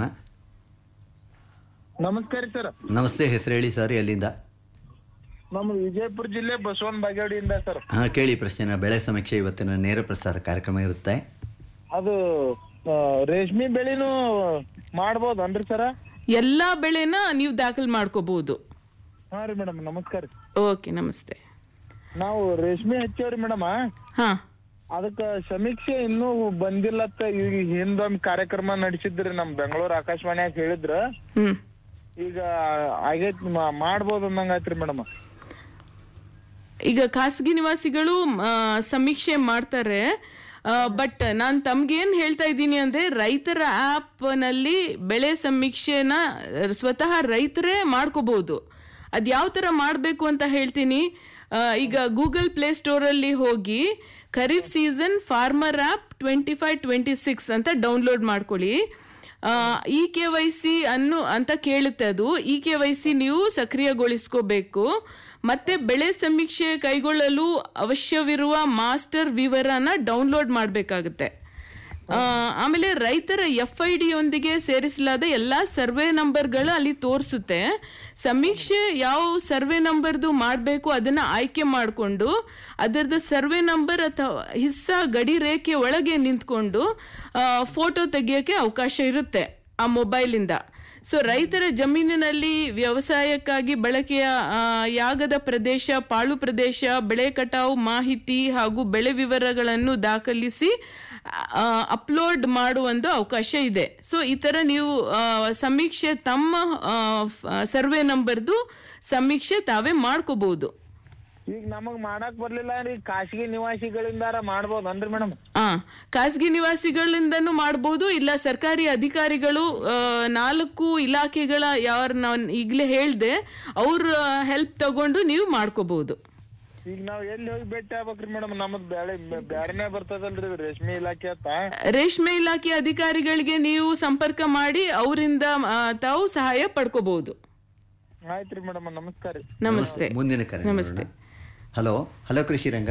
ನಮಸ್ಕಾರ ಸರ್ ನಮಸ್ತೆ ಹೆಸರು ಹೇಳಿ ಸರ್ ಎಲ್ಲಿಂದ ನಮ್ಮ ವಿಜಯಪುರ ಜಿಲ್ಲೆ ಬಸವನ ಬಾಗೇವಾಡಿಯಿಂದ ಸರ್ ಹಾ ಕೇಳಿ ಪ್ರಶ್ನೆನ ಬೆಳೆ ಸಮೀಕ್ಷೆ ಇವತ್ತಿನ ನೇರ ಪ್ರಸಾರ ಕಾರ್ಯಕ್ರಮ ಇರುತ್ತೆ ಅದು ಆ, ರೇಷ್ಮೆ ಬೆಳೆನೂ ಮಾಡ್ಬೋದನ್ರಿ ಸರ ಎಲ್ಲಾ ಬೆಳೆನ ನೀವು ದಾಖಲ್ ಮಾಡ್ಕೋಬಹುದು ಹಾ ರೀ ಮೇಡಮ್ ನಮಸ್ಕಾರ ಓಕೆ ನಮಸ್ತೆ ನಾವು ರೇಷ್ಮೆ ಹಚ್ಚೇವ್ರಿ ಮೇಡಮ್ ಹಾ ಅದಕ್ಕ ಸಮೀಕ್ಷೆ ಇನ್ನೂ ಬಂದಿಲ್ಲತ್ತ ಈಗ ಹಿಂದೊಂದ್ ಕಾರ್ಯಕ್ರಮ ನಡೆಸಿದ್ರಿ ನಮ್ ಬೆಂಗಳೂರು ಆಕಾಶವಾಣಿಯಾಗ ಹೇಳಿದ್ರ ಹ್ಮ್ ಈಗ ಆಗೈತ್ ಮಾ- ಮಾಡ್ಬೋದು ಅನ್ನಂಗ ಆಯ್ತ್ರಿ ಮೇಡಮ್ ಈಗ ಖಾಸಗಿ ನಿವಾಸಿಗಳು ಆ, ಸಮೀಕ್ಷೆ ಮಾಡ್ತಾರೆ ಬಟ್ ನಾನು ತಮ್ಗೇನ್ ಹೇಳ್ತಾ ಇದ್ದೀನಿ ಅಂದ್ರೆ ರೈತರ ಆಪ್ ನಲ್ಲಿ ಬೆಳೆ ಸಮೀಕ್ಷೆನ ಸ್ವತಃ ರೈತರೇ ಮಾಡ್ಕೋಬಹುದು ಅದ್ ಯಾವ ತರ ಮಾಡಬೇಕು ಅಂತ ಹೇಳ್ತೀನಿ ಆ, ಈಗ ಗೂಗಲ್ ಪ್ಲೇ ಸ್ಟೋರಲ್ಲಿ ಹೋಗಿ kharif season farmer app twenty five twenty six ಅಂತ ಡೌನ್ಲೋಡ್ ಮಾಡ್ಕೊಳ್ಳಿ ಇ ಕೆ ವೈ ಸಿ ಅನ್ನು ಅಂತ ಕೇಳುತ್ತೆ ಅದು ಇ ಕೆ ವೈ ಸಿ ನೀವು ಸಕ್ರಿಯಗೊಳಿಸ್ಕೋಬೇಕು ಮತ್ತೆ ಬೆಳೆ ಸಮೀಕ್ಷೆ ಕೈಗೊಳ್ಳಲು ಅವಶ್ಯವಿರುವ ಮಾಸ್ಟರ್ ವಿವರನ ಡೌನ್ಲೋಡ್ ಮಾಡಬೇಕಾಗುತ್ತೆ ಆಮೇಲೆ ರೈತರ ಎಫ್ ಐ ಡಿಯೊಂದಿಗೆ ಸೇರಿಸಲಾದ ಎಲ್ಲ ಸರ್ವೆ ನಂಬರ್ಗಳು ಅಲ್ಲಿ ತೋರಿಸುತ್ತೆ ಸಮೀಕ್ಷೆ ಯಾವ ಸರ್ವೆ ನಂಬರ್ದು ಮಾಡಬೇಕು ಅದನ್ನ ಆಯ್ಕೆ ಮಾಡಿಕೊಂಡು ಅದರದ್ದು ಸರ್ವೆ ನಂಬರ್ ಅಥವಾ ಹಿಸ್ಸ ಗಡಿ ರೇಖೆ ಒಳಗೆ ನಿಂತ್ಕೊಂಡು ಫೋಟೋ ತೆಗಿಯೋಕ್ಕೆ ಅವಕಾಶ ಇರುತ್ತೆ ಆ ಮೊಬೈಲಿಂದ ಸೊ ರೈತರ ಜಮೀನಿನಲ್ಲಿ ವ್ಯವಸಾಯಕ್ಕಾಗಿ ಬಳಕೆಯ ಆ, ಯಾಗದ ಪ್ರದೇಶ ಪಾಳು ಪ್ರದೇಶ ಬೆಳೆ ಕಟಾವು ಮಾಹಿತಿ ಹಾಗೂ ಬೆಳೆ ವಿವರಗಳನ್ನು ದಾಖಲಿಸಿ ಅಪ್ಲೋಡ್ ಮಾಡುವಂದು ಅವಕಾಶ ಇದೆ ಸೊ ಈ ತರ ನೀವು ಆ, ಸಮೀಕ್ಷೆ ತಮ್ಮ ಸರ್ವೆ ನಂಬರ್ದು ಸಮೀಕ್ಷೆ ತಾವೇ ಮಾಡ್ಕೋಬಹುದು ಈಗ ನಮಗ್ ಮಾಡಕ್ ಬರ್ಲಿಲ್ಲ ಅಂದ್ರೆ ಈಗ ಖಾಸಗಿ ನಿವಾಸಿಗಳಿಂದಾರ ಮಾಡ್ಬೋದನ್ರಿ ಮೇಡಮ್ ಆ ಖಾಸಗಿ ನಿವಾಸಿಗಳಿಂದನೂ ಮಾಡ್ಬೋದು ಇಲ್ಲ ಸರ್ಕಾರಿ ಅಧಿಕಾರಿಗಳು ಆ, ನಾಲ್ಕು ಇಲಾಖೆಗಳ ಯಾರು ನಾನು ಈಗಲೇ ಹೇಳ್ದೆ ಅವ್ರ ಹೆಲ್ಪ್ ತಗೊಂಡು ನೀವು ಮಾಡ್ಕೋಬಹುದು ಈಗ ನಾವ್ ಎಲ್ಲಿ ಹೋಗಿ ಭೇಟಿ ಆಗ್ಬೇಕ್ರಿ ಮೇಡಮ್ ನಮಗ್ ಬ್ಯಾಳೆ ಬ್ಯಾಡನೆ ಬರ್ತದಲ್ರಿ ಇದು ರೇಷ್ಮೆ ಇಲಾಖೆ ಅಂತ ರೇಷ್ಮೆ ಇಲಾಖೆ ಅಧಿಕಾರಿಗಳಿಗೆ ನೀವು ಸಂಪರ್ಕ ಮಾಡಿ ಅವರಿಂದ ತಾವು ಸಹಾಯ ಪಡ್ಕೋಬಹುದು ಆಯ್ತ್ರಿ ಮೇಡಮ್ ನಮಸ್ಕಾರ ರೀ ನಮಸ್ತೆ ಮುಂದಿನ ಕರೆ ನಮಸ್ತೆ ಹಲೋ ಹಲೋ ಕೃಷಿರಂಗ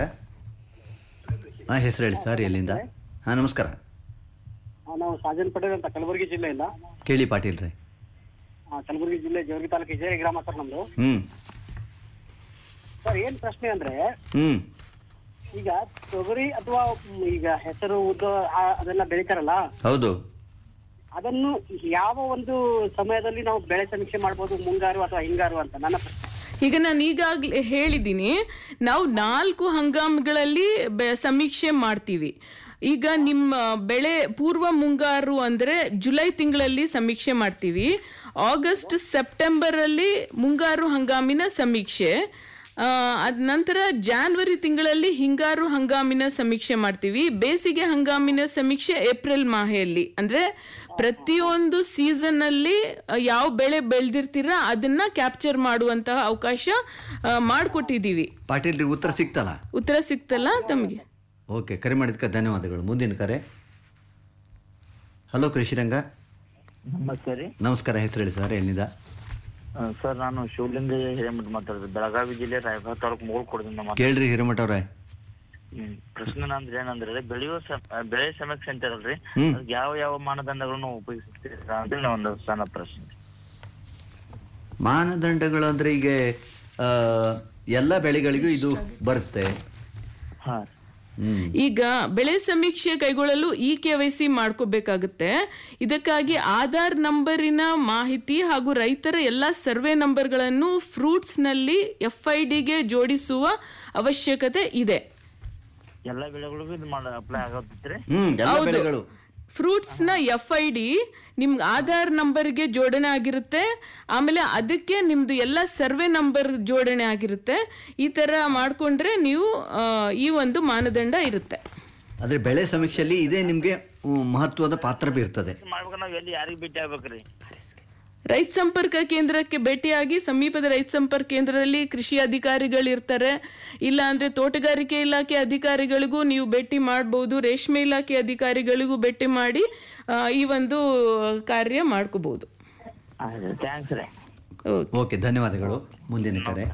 ಹಾ ಹೆಸರು ಹೇಳಿ ಸರ್ ಎಲ್ಲಿಂದ ಹಾ ನಮಸ್ಕಾರ ನಾವು ಸಾಜನ್ ಪಟೇಲ್ ಅಂತ ಕಲಬುರಗಿ ಜಿಲ್ಲೆಯಿಂದ ಕೇಳಿ ಪಾಟೀಲ್ ರೀ ಆ, ಕಲಬುರಗಿ ಜಿಲ್ಲೆ ಜೇವರ್ಗಿ ತಾಲೂಕು ಹಿಜೇರಿ ಗ್ರಾಮ ಸರ್ ನಮ್ದು ಹ್ಮ್ ಸರ್ ಏನ್ ಪ್ರಶ್ನೆ ಅಂದ್ರೆ ಹ್ಮ್ ಈಗ ತೊಗರಿ ಅಥವಾ ಮ್, ಈಗ ಹೆಸರು ಉದ್ದು ಆ, ಅದೆಲ್ಲ ಬೆಳಿತಾರಲ್ಲ ಹೌದು ಅದನ್ನು ಯಾವ ಒಂದು ಸಮಯದಲ್ಲಿ ನಾವು ಬೆಳೆ ಸಮೀಕ್ಷೆ ಮಾಡ್ಬೋದು ಮುಂಗಾರು ಅಥವಾ ಹಿಂಗಾರು ಅಂತ ನನ್ನ ಪ್ರಶ್ನೆ ಈಗ ನಾನು ಈಗಾಗಲೇ ಹೇಳಿದ್ದೀನಿ ನಾವು ನಾಲ್ಕು ಹಂಗಾಮಗಳಲ್ಲಿ ಬೆ- ಸಮೀಕ್ಷೆ ಮಾಡ್ತೀವಿ ಈಗ ನಿಮ್ಮ ಬೆಳೆ ಪೂರ್ವ ಮುಂಗಾರು ಅಂದರೆ ಜುಲೈ ತಿಂಗಳಲ್ಲಿ ಸಮೀಕ್ಷೆ ಮಾಡ್ತೀವಿ ಆಗಸ್ಟ್ ಸೆಪ್ಟೆಂಬರಲ್ಲಿ ಮುಂಗಾರು ಹಂಗಾಮಿನ ಸಮೀಕ್ಷೆ ಆ, ಅದ್ ನಂತರ ಜಾನ್ವರಿ ತಿಂಗಳಲ್ಲಿ ಹಿಂಗಾರು ಹಂಗಾಮಿನ ಸಮೀಕ್ಷೆ ಮಾಡ್ತೀವಿ ಬೇಸಿಗೆ ಹಂಗಾಮಿನ ಸಮೀಕ್ಷೆ ಏಪ್ರಿಲ್ ಮಾಹೆಯಲ್ಲಿ ಅಂದ್ರೆ ಪ್ರತಿಯೊಂದು ಸೀಸನ್ ಅಲ್ಲಿ ಆ, ಯಾವ ಬೆಳೆ ಬೆಳೆದಿರ್ತೀರಾ ಅದನ್ನ ಕ್ಯಾಪ್ಚರ್ ಮಾಡುವಂತಹ ಅವಕಾಶ ಆ, ಮಾಡ್ಕೊಟ್ಟಿದೀವಿ ಪಾಟೀಲ್ ರೀ ಉತ್ತರ ಸಿಕ್ತಲ್ಲ ಉತ್ತರ ಸಿಕ್ತಲ್ಲ ತಮಗೆ ಓಕೆ ಕರೆ ಮಾಡಿದ್ಕೆ ಧನ್ಯವಾದಗಳು ಮುಂದಿನ ಕರೆ ಹಲೋ ಕೃಷಿರಂಗ ನಮಸ್ತೆ ರೀ ನಮಸ್ಕಾರ ಹೆಸರು ಹೇಳಿ ಸರ್ ಎಲ್ಲಿಂದ ಸರ್ ನಾನು ಶಿವಲಿಂಗ ಹಿರೇಮಠ ಮಾತಾಡೋದು ಬೆಳಗಾವಿ ಜಿಲ್ಲೆ ರಾಯಭಾಗ ತಾಲೂಕು ಮೂಳ್ಕೋಡದಿಂದ ಮಾತಾಡ್ತೀನಿ ಕೇಳ್ರಿ ಹಿರೇಮಠ ಅವ್ರೆ ಹ್ಮ್. ಪ್ರಶ್ನೆ ನಂದ್ರೆ ಏನಂದ್ರೆ ಬೆಳೆಯುವ ಸ- ಆ, ಬೆಳೆ ಸಮೀಕ್ಷೆ ಅಂತಾರಲ್ರಿ ಹ್ಮ್. ಅದಕ್ಕೆ ಯಾವ ಯಾವ ಮಾನದಂಡಗಳನ್ನು ಉಪಯೋಗಿಸ್ತೀರಾ ಅಂತ ಒಂದು ಸಣ್ಣ ಪ್ರಶ್ನೆ ಮಾನದಂಡಗಳು ಅಂದ್ರೆ ಈಗ ಆ, ಎಲ್ಲ ಬೆಳೆಗಳಿಗೂ ಇದು ಬರುತ್ತೆ ಹಾ ಹ್ಮ್ ಈಗ ಬೆಳೆ ಸಮೀಕ್ಷೆ ಕೈಗೊಳ್ಳಲು ಇ ಕೆ ವೈ ಸಿ ಮಾಡ್ಕೋಬೇಕಾಗುತ್ತೆ ಇದಕ್ಕಾಗಿ ಆಧಾರ್ ನಂಬರಿನ ಮಾಹಿತಿ ಹಾಗೂ ರೈತರ ಎಲ್ಲ ಸರ್ವೆ ನಂಬರ್ಗಳನ್ನು ಫ್ರೂಟ್ಸ್ನಲ್ಲಿ ಎಫ್ ಐ ಡಿಗೆ ಜೋಡಿಸುವ ಅವಶ್ಯಕತೆ ಇದೆ ಎಲ್ಲಾ ಬೆಳೆಗಳಿಗೂ ಇದು ಮಾಡ ಅಪ್ಲೈ ಆಗತ್ತೈತ್ರಿ ಹ್ಮ್ ಎಲ್ಲ ಹೌದು. ಬೆಳೆಗಳು ಫ್ರೂಟ್ಸ್ ನ ಎಫ್ ಐ ಡಿ ನಿಮ್ಗೆ ಆಧಾರ್ ನಂಬರ್ಗೆ ಜೋಡಣೆ ಆಗಿರುತ್ತೆ ಆಮೇಲೆ ಅದಕ್ಕೆ ನಿಮ್ದು ಎಲ್ಲ ಸರ್ವೆ ನಂಬರ್ ಜೋಡಣೆ ಆಗಿರುತ್ತೆ ಈ ತರ ಮಾಡ್ಕೊಂಡ್ರೆ ನೀವು ಆ, ಈ ಒಂದು ಮಾನದಂಡ ಇರುತ್ತೆ ಆದ್ರೆ ಬೆಳೆ ಸಮೀಕ್ಷೆಯಲ್ಲಿ ಇದೇ ನಿಮ್ಗೆ ಹ್ಮ್, ಮಹತ್ವದ ಪಾತ್ರ ಬೀರ್ತದೆ ಮಾಡ್ಬೇಕು ನಾವ್ ಎಲ್ಲಿ ಯಾರಿಗ್ ಭೇಟಿ ಆಗ್ಬೇಕ್ರಿ ರೈತ ಸಂಪರ್ಕ ಕೇಂದ್ರಕ್ಕೆ ಭೇಟಿಯಾಗಿ ಸಮೀಪದ ರೈತ ಸಂಪರ್ಕ ಕೇಂದ್ರದಲ್ಲಿ ಕೃಷಿ ಅಧಿಕಾರಿಗಳು ಇರ್ತಾರೆ ಇಲ್ಲ ಅಂದ್ರೆ ತೋಟಗಾರಿಕೆ ಇಲಾಖೆ ಅಧಿಕಾರಿಗಳಿಗೂ ನೀವು ಭೇಟಿ ಮಾಡಬಹುದು ರೇಷ್ಮೆ ಇಲಾಖೆ ಅಧಿಕಾರಿಗಳಿಗೂ ಭೇಟಿ ಮಾಡಿ ಆ, ಈ ಒಂದು ಕಾರ್ಯ ಮಾಡ್ಕೋಬಹುದು ಥ್ಯಾಂಕ್ಸ್ ರೀ ಓಕೆ ಧನ್ಯವಾದಗಳು ಮುಂದಿನ ಕರೆ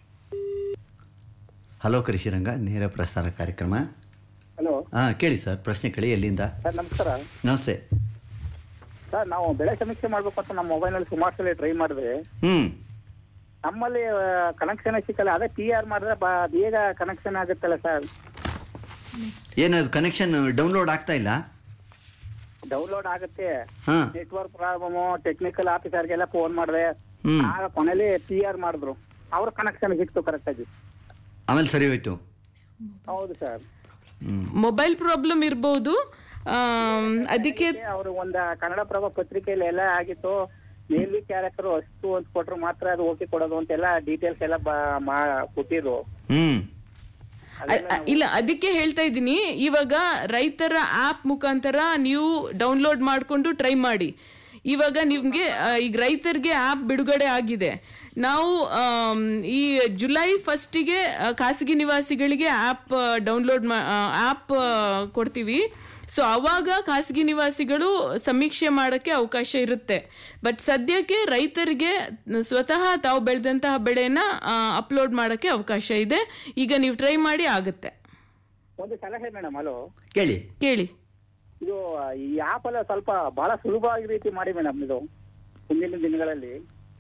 ಹಲೋ ಕೃಷಿರಂಗ ನೇರ ಪ್ರಸಾರ ಕಾರ್ಯಕ್ರಮ ಹಲೋ ಹಾ ಕೇಳಿ ಸರ್ ಪ್ರಶ್ನೆ ಕೇಳಿ ಎಲ್ಲಿಂದ ಸರ್ ನಮಸ್ಕಾರ ನಮಸ್ತೆ ಸರ್ ನಾವು ಬೆಳೆ ಸಮೀಕ್ಷೆ ಮಾಡ್ಬೇಕು ಅಂತ ನಮ್ಮ ಮೊಬೈಲ್ ನಲ್ಲಿ ಸುಮಾರು ಸಲ ಟ್ರೈ ಮಾಡಿದ್ವಿ ಹ್ಮ್ ನಮ್ಮಲ್ಲಿ ಕನೆಕ್ಷನ್ ಸಿಕ್ಕಲ್ಲ ಅದೇ ಪಿ ಆರ್ ಮಾಡಿದ್ರೆ ಬ- ಬೇಗ ಕನೆಕ್ಷನ್ ಆಗುತ್ತಲ್ಲ ಸರ್ ಏನದು ಕನೆಕ್ಷನ್ ಡೌನ್ಲೋಡ್ ಆಗ್ತಾ ಇಲ್ಲ ಡೌನ್ಲೋಡ್ ಆಗುತ್ತೆ ಹಾ ನೆಟ್ವರ್ಕ್ ಪ್ರಾಬ್ಲಮ್ ಟೆಕ್ನಿಕಲ್ ಆಫೀಸರ್ಗೆಲ್ಲ ಫೋನ್ ಮಾಡಿದೆ ಹ್ಮ್. ಆಗ ಕೊನೆಯಲ್ಲಿ ಪಿ ಆರ್ ಮಾಡಿದ್ರು ಅವ್ರ ಕನೆಕ್ಷನ್ ಸಿಕ್ತು ಕರೆಕ್ಟ್ ಆಗಿ ಆಮೇಲೆ ಸರಿ ಹೋಯ್ತು ಹೌದು ಸರ್ ಹ್ಮ್ ಮೊಬೈಲ್ ಪ್ರಾಬ್ಲಮ್ ಇರ್ಬೋದು ಆಮ್, ಅದಕ್ಕೆ ಅವರು ಒಂದ ಕನ್ನಡ ಪ್ರಭ ಪತ್ರಿಕೆಯಲ್ಲಿ ಎಲ್ಲ ಆಗಿತ್ತು ಮೇಲ್ವಿ ಕ್ಯಾರೆಕ್ಟರ್ ಅಷ್ಟು ಅಂತ ಕೊಟ್ರು ಮಾತ್ರ ಅದು ಓಕೆ ಕೊಡೋದು ಅಂತೆಲ್ಲ ಡೀಟೇಲ್ಸ್ ಎಲ್ಲ ಬ- ಮಾ- ಕೊಟ್ಟಿದ್ರು ಹ್ಮ್ ಅ- ಅ- ಇಲ್ಲ ಅದಕ್ಕೆ ಹೇಳ್ತಾ ಇದ್ದೀನಿ ಇವಾಗ ರೈತರ ಆಪ್ ಮುಖಾಂತರ ನೀವು ಡೌನ್ಲೋಡ್ ಮಾಡಿಕೊಂಡು ಟ್ರೈ ಮಾಡಿ ಇವಾಗ ನಿಮ್ಗೆ ಆ, ಈಗ ರೈತರಿಗೆ ಆಪ್ ಬಿಡುಗಡೆ ಆಗಿದೆ ನಾವು ಆಮ್, ಈ ಜುಲೈ ಫಸ್ಟಿಗೆ ಖಾಸಗಿ ನಿವಾಸಿಗಳಿಗೆ ಆಪ್ ಡೌನ್ಲೋಡ್ ಆಪ್ ಕೊಡ್ತೀವಿ ಸೊ ಅವಾಗ ಖಾಸಗಿ ನಿವಾಸಿಗಳು ಸಮೀಕ್ಷೆ ಮಾಡೋಕ್ಕೆ ಅವಕಾಶ ಇರುತ್ತೆ ಬಟ್ ಸದ್ಯಕ್ಕೆ ರೈತರಿಗೆ ಸ್ವತಃ ತಾವು ಬೆಳೆದಂತಹ ಬೆಳೆನ ಅಪ್ಲೋಡ್ ಮಾಡೋಕ್ಕೆ ಅವಕಾಶ ಇದೆ ಈಗ ನೀವು ಟ್ರೈ ಮಾಡಿ ಆಗುತ್ತೆ ಒಂದು ಸಲಹೆ ಮೇಡಮ್ ಹಲೋ ಕೇಳಿ ಕೇಳಿ ಇದು ಈ ಆಪ್ ಎಲ್ಲ ಸ್ವಲ್ಪ ಬಹಳ ಸುಲಭವಾಗಿ ರೀತಿ ಮಾಡಿ ಮೇಡಮ್ ಇದು ಮುಂದಿನ ದಿನಗಳಲ್ಲಿ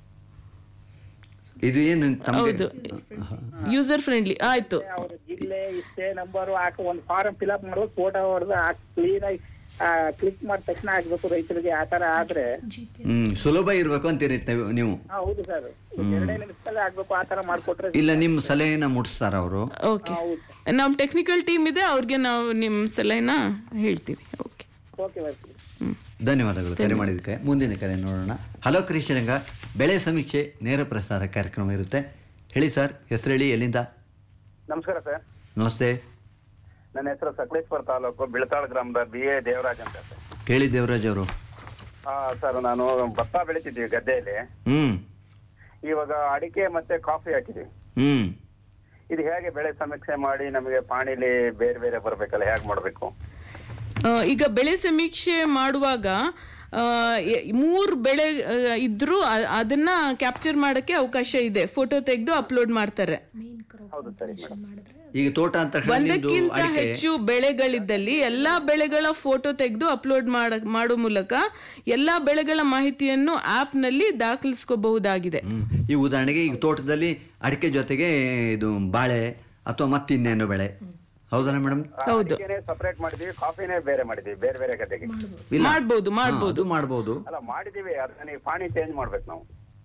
ಇದು ಏನು ತಮಗೆ ಹೌದು ಯೂಸರ್ ಫ್ರೆಂಡ್ಲಿ ಆಯ್ತು ಅವ್ರ ಜಿಲ್ಲೆ ಇಷ್ಟೇ ನಂಬರ್ ಹಾಕಿ ಒಂದು ಫಾರಂ ಫಿಲ್ ಮಾಡೋದು ಫೋಟೋ ಹೊಡೆದು ಕ್ಲೀನ್ ಆಗಿ ಕ್ಲಿಕ್ ಮಾಡಿದ ತಕ್ಷಣ ಹಾಕ್ಬೇಕು ರೈತರಿಗೆ ಆ ತರ ಆದ್ರೆ ಹ್ಮ್ ಸುಲಭ ಇರ್ಬೇಕು ಅಂತೀರಿ ತಾವ್- ನೀವು ಹಾ, ಹೌದು ಸರ್ ಎರಡೇ ನಿಮಿಷದಲ್ಲಿ ಆಗ್ಬೇಕು ಆ ತರ ಮಾಡ್ಕೊಟ್ರೆ ಇಲ್ಲ ನಿಮ್ಮ ಸಲಹೆನ ಮುಟ್ಟಿಸ್ತಾರ ಅವರು ಓಕೆ ನಮ್ಮ ಟೆಕ್ನಿಕಲ್ ಟೀಮ್ ಇದೆ ಅವ್ರಿಗೆ ನಾವು ನಿಮ್ಮ ಸಲಹೆನ ಹೇಳ್ತೀವಿ ಓಕೆ ಓಕೆ ಧನ್ಯವಾದಗಳು ಕರೆ ಮಾಡಿದ್ದಕ್ಕೆ ಮುಂದಿನ ಕರೆ ನೋಡೋಣ ಹಲೋ ಕೃಷಿರಂಗ ಬೆಳೆ ಸಮೀಕ್ಷೆ ನೇರ ಪ್ರಸಾರ ಕಾರ್ಯಕ್ರಮ ಇರುತ್ತೆ ಹೇಳಿ ಸರ್ ಹೆಸರು ಹೇಳಿ ಎಲ್ಲಿಂದ ನಮಸ್ಕಾರ ಸರ್ ನಮಸ್ತೆ ನನ್ನ ಹೆಸರು ಸಕಲೇಶ್ವರ ತಾಲೂಕು ಬಿಳತಾಳ ಗ್ರಾಮದ ಬಿ ಎ ದೇವರಾಜ್ ಅಂತ ಸರ್ ಕೇಳಿ ದೇವರಾಜ್ ಅವರು ಹಾ ಸರ್ ನಾನು ಭತ್ತ ಬೆಳಿತಿದ್ದೀವಿ ಗದ್ದೆಯಲ್ಲಿ ಹ್ಮ್ ಇವಾಗ ಅಡಿಕೆ ಮತ್ತೆ ಕಾಫಿ ಹಾಕಿದೀವಿ ಹ್ಮ್ ಇದು ಹೇಗೆ ಬೆಳೆ ಸಮೀಕ್ಷೆ ಮಾಡಿ ನಮಗೆ ಪಾಣಿಲಿ ಬೇರೆ ಬೇರೆ ಬರ್ಬೇಕಲ್ಲ ಹೇಗೆ ಮಾಡ್ಬೇಕು ಆ, ಈಗ ಬೆಳೆ ಸಮೀಕ್ಷೆ ಮಾಡುವಾಗ ಆ, ಎ- ಮೂರ್ ಬೆಳೆ ಆ, ಇದ್ರೂ ಅ- ಅದನ್ನ ಕ್ಯಾಪ್ಚರ್ ಮಾಡಕ್ಕೆ ಅವಕಾಶ ಇದೆ ಫೋಟೋ ತೆಗೆದು ಅಪ್ಲೋಡ್ ಮಾಡ್ತಾರೆ ಹೌದು ಸರಿ ಮೇಡಮ್ ಈಗ ತೋಟ ಅಂತ ತಕ್ಷಣ ನಿಮ್ದು ಒಂದಕ್ಕಿಂತ ಅಡಿಕೆ ಹೆಚ್ಚು ಬೆಳೆಗಳಿದ್ದಲ್ಲಿ ಎಲ್ಲಾ ಬೆಳೆಗಳ ಫೋಟೋ ತೆಗೆದು ಅಪ್ಲೋಡ್ ಮಾಡ ಮಾಡೋ ಮೂಲಕ ಎಲ್ಲಾ ಬೆಳೆಗಳ ಮಾಹಿತಿಯನ್ನು ಆಪ್ ನಲ್ಲಿ ದಾಖಲಿಸ್ಕೋಬಹುದಾಗಿದೆ ಹ್ಮ್. ಈ ಉದಾಹರಣೆಗೆ ಈಗ ತೋಟದಲ್ಲಿ ಅಡಿಕೆ ಜೊತೆಗೆ ಇದು ಬಾಳೆ ಅಥವಾ ಮತ್ತಿನ್ನೇನು ಬೆಳೆ ಹೌದಲ್ಲ ಮೇಡಮ್ ಹೌದು ಅಡಿಕೆನೆ ಸಪರೇಟ್ ಮಾಡಿದೀವಿ ಕಾಫಿನೇ ಬೇರೆ ಮಾಡಿದೀವಿ ಬೇರೆ ಬೇರೆ ಗದ್ದೆಗೆ ಇಲ್ಲ ಮಾಡ್ಬೋದು ಮಾಡ್ಬೋದು ಅದು ಮಾಡ್ಬೋದು ಅಲ್ಲ ಮಾಡಿದೀವಿ ಅದನ್ನ ಈಗ ಪಾಣಿ ಚೇಂಜ್ ಮಾಡ್ಬೇಕು ನಾವು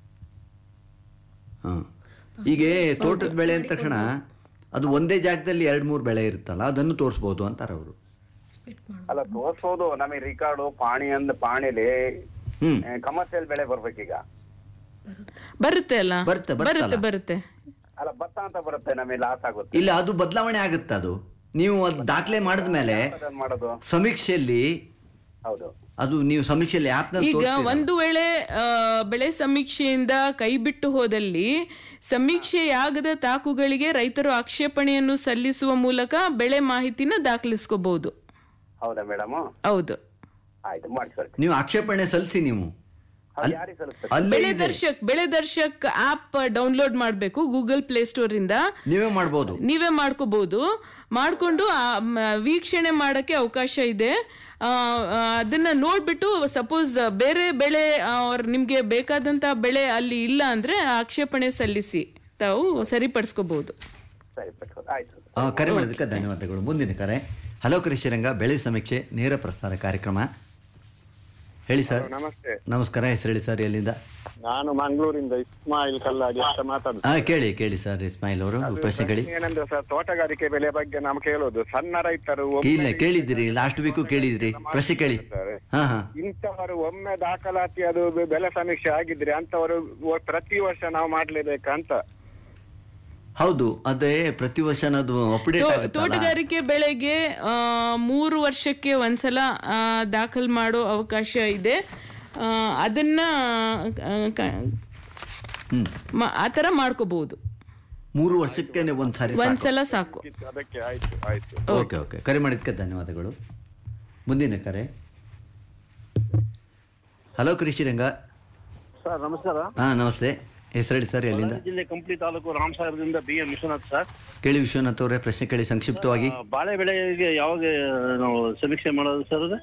ಹಾ. ಈಗ ತೋಟದ ಬೆಳೆ ಅಂದ ತಕ್ಷಣ ಅದು ಒಂದೇ ಜಾಗದಲ್ಲಿ ಎರಡ್ ಮೂರು ಬೆಳೆ ಇರುತ್ತಲ್ಲ ಅದನ್ನು ತೋರಿಸ್ಬೋದು ಅಂತಾರೆ ಅವರು ಅಲ್ಲ ತೋರ್ಸೋದು ನಮಗೆ ರಿಕಾರ್ಡು ಪಾಣಿ ಅಂದ್ ಪಾಣಿಲಿ ಹ್ಮ್ ಕಮರ್ಷಿಯಲ್ ಬೆಳೆ ಬರ್ಬೇಕೀಗ ಬರುತ್ತೆ ಅಲ್ಲ ಬರುತ್ತೆ, ಬರುತ್ತೆ ಬರುತ್ತಲ್ಲ. ಬರುತ್ತೆ ಅಲ್ಲ ಭತ್ತ ಅಂತ ಬರುತ್ತೆ ನಮಗೆ ಲಾಸ್ ಆಗುತ್ತೆ ಇಲ್ಲ ಅದು ಬದಲಾವಣೆ ಆಗುತ್ತೆ ಅದು ನೀವು ಅದು ದಾಖಲೆ ಮಾಡಿದ್ಮೇಲೆ ಅದನ್ನ ಮಾಡೋದು ಸಮೀಕ್ಷೆಯಲ್ಲಿ ಹೌದು ಅದು ನೀವು ಸಮೀಕ್ಷೆಯಲ್ಲಿ ಆ್ಯಪ್ನಲ್ಲಿ ಈಗ ಒಂದು ವೇಳೆ ಆ, ಬೆಳೆ ಸಮೀಕ್ಷೆಯಿಂದ ಕೈಬಿಟ್ಟು ಹೋದಲ್ಲಿ ಸಮೀಕ್ಷೆಯಾಗದ ತಾಕುಗಳಿಗೆ ರೈತರು ಆಕ್ಷೇಪಣೆಯನ್ನು ಸಲ್ಲಿಸುವ ಮೂಲಕ ಬೆಳೆ ಮಾಹಿತಿನ ದಾಖಲಿಸ್ಕೋಬಹುದು ಹೌದಾ ಮೇಡಮ್ ಹೌದು ಆಯ್ತು ಮಾಡ್ಕೊಳ್ತೀನಿ ನೀವು ಆಕ್ಷೇಪಣೆ ಸಲ್ಲಿಸಿ ನೀವು ಅದು ಯಾರಿಗೆ ಸಲ್ಲಿಸ್ಬೇಕು ಅಲ್ಲೇ ಬೆಳೆ ಇದೆ ದರ್ಶಕ್ ಬೆಳೆ ದರ್ಶಕ್ ಆಪ್ ಡೌನ್ಲೋಡ್ ಮಾಡಬೇಕು ಗೂಗಲ್ ಪ್ಲೇ ಸ್ಟೋರ್ ಇಂದ ನೀವೇ ಮಾಡ್ಬೋದು ನೀವೇ ಮಾಡ್ಕೋಬಹುದು ಮಾಡ್ಕೊಂಡು ಆ, ಮ, ವೀಕ್ಷಣೆ ಮಾಡಕ್ಕೆ ಅವಕಾಶ ಇದೆ ಆ, ಆ, ಅದನ್ನ ನೋಡ್ಬಿಟ್ಟು ಸಪೋಸ್ ಬೇರೆ ಬೆಳೆ ಅವ್ರ ನಿಮ್ಗೆ ಬೇಕಾದಂತ ಬೆಳೆ ಅಲ್ಲಿ ಇಲ್ಲ ಅಂದ್ರೆ ಆಕ್ಷೇಪಣೆ ಸಲ್ಲಿಸಿ ತಾವು ಸರಿಪಡಿಸ್ಕೋಬಹುದು ಸರಿ ಪಟ್ಕೊ. ಆಯ್ತು ಆ, ಕರೆ ಮಾಡೋದಕ್ಕೆ ಧನ್ಯವಾದಗಳು ಮುಂದಿನ ಕರೆ ಹಲೋ ಕೃಷಿರಂಗ ಬೆಳೆ ಸಮೀಕ್ಷೆ ನೇರ ಪ್ರಸಾರ ಕಾರ್ಯಕ್ರಮ ಹೇಳಿ ಸರ್ ನಮಸ್ತೆ ನಮಸ್ಕಾರ ಹೆಸರು ಹೇಳಿ ಸರ್ ಎಲ್ಲಿಂದ ನಾನು ಮಂಗಳೂರಿಂದ ಇಸ್ಮಾಯಿಲ್ ಕಲ್ಲಾಡಿ ಅಂತ ಮಾತಾಡುದು ಹಾ ಕೇಳಿ ಕೇಳಿ ಸರ್ ಇಸ್ಮಾಯಿಲ್ ಅವರು ಪ್ರಶ್ನೆ ಕೇಳಿ ಏನಂದ್ರೆ ಸರ್ ತೋಟಗಾರಿಕೆ ಬೆಲೆ ಬಗ್ಗೆ ನಾವು ಕೇಳೋದು ಸಣ್ಣ ರೈತರು ಒಮ್ಮೆ ಇಲ್ಲ ಕೇಳಿದ್ದೀರಿ ಲಾಸ್ಟ್ ವೀಕು ಕೇಳಿದ್ರಿ ಪ್ರಶ್ನೆ ಕೇಳಿ ಹಾ ಹಾ ಇಂಥವರು ಒಮ್ಮೆ ದಾಖಲಾತಿ ಅದು ಬೆ- ಬೆಲೆ ಸಮೀಕ್ಷೆ ಆಗಿದ್ರೆ ಅಂತವರು ಪ್ರತಿ ವರ್ಷ ನಾವು ಮಾಡ್ಲೇಬೇಕಂತ ಹೌದು ಅದೇ ಪ್ರತಿ ವರ್ಷ ಅದು ಅಪ್ಡೇಟ್ ತೋ- ಆಗುತ್ತಲ್ಲ ತೋಟಗಾರಿಕೆ ಬೆಳೆಗೆ ಆ, ಮೂರು ವರ್ಷಕ್ಕೆ ಒಂದ್ಸಲ ಆ, ದಾಖಲ್ ಮಾಡೋ ಅವಕಾಶ ಇದೆ ಆ, ಅದನ್ನ ಆ, ಕ- ಮ- ಆ ಥರ ಮಾಡ್ಕೋಬಹುದು ಮೂರು ವರ್ಷಕ್ಕೆ ಒಂದ್ಸಾರಿ ಸಾಕು. ಒಂದ್ಸಲ ಸಾಕು ಅದಕ್ಕೆ ಆಯ್ತು ಆಯ್ತು ಓಕೆ ಓಕೆ ಕರೆ ಮಾಡಿದ್ದಕ್ಕೆ ಧನ್ಯವಾದಗಳು ಮುಂದಿನ ಕರೆ ಹಲೋ ಕೃಷಿರಂಗ ಸರ್ ನಮಸ್ಕಾರ ಹಾ ನಮಸ್ತೆ ಹೆಸರು ಹೇಳಿ ಸರ್ ಎಲ್ಲಿಂದ ಬಳ್ಳಾರಿ ಜಿಲ್ಲೆ ಕಂಪ್ಲಿ ತಾಲೂಕು ರಾಮಸಾಗರದಿಂದ ಬಿ ಎಂ ವಿಶ್ವನಾಥ್ ಸರ್ ಕೇಳಿ ವಿಶ್ವನಾಥ್ ಅವರೇ ಪ್ರಶ್ನೆ ಕೇಳಿ ಸಂಕ್ಷಿಪ್ತವಾಗಿ ಆ, ಬಾಳೆ ಬೆಳೆಗೆ ಯಾವಾಗ ನಾವು ಸಮೀಕ್ಷೆ ಮಾಡೋದು ಸರ್ ಅದು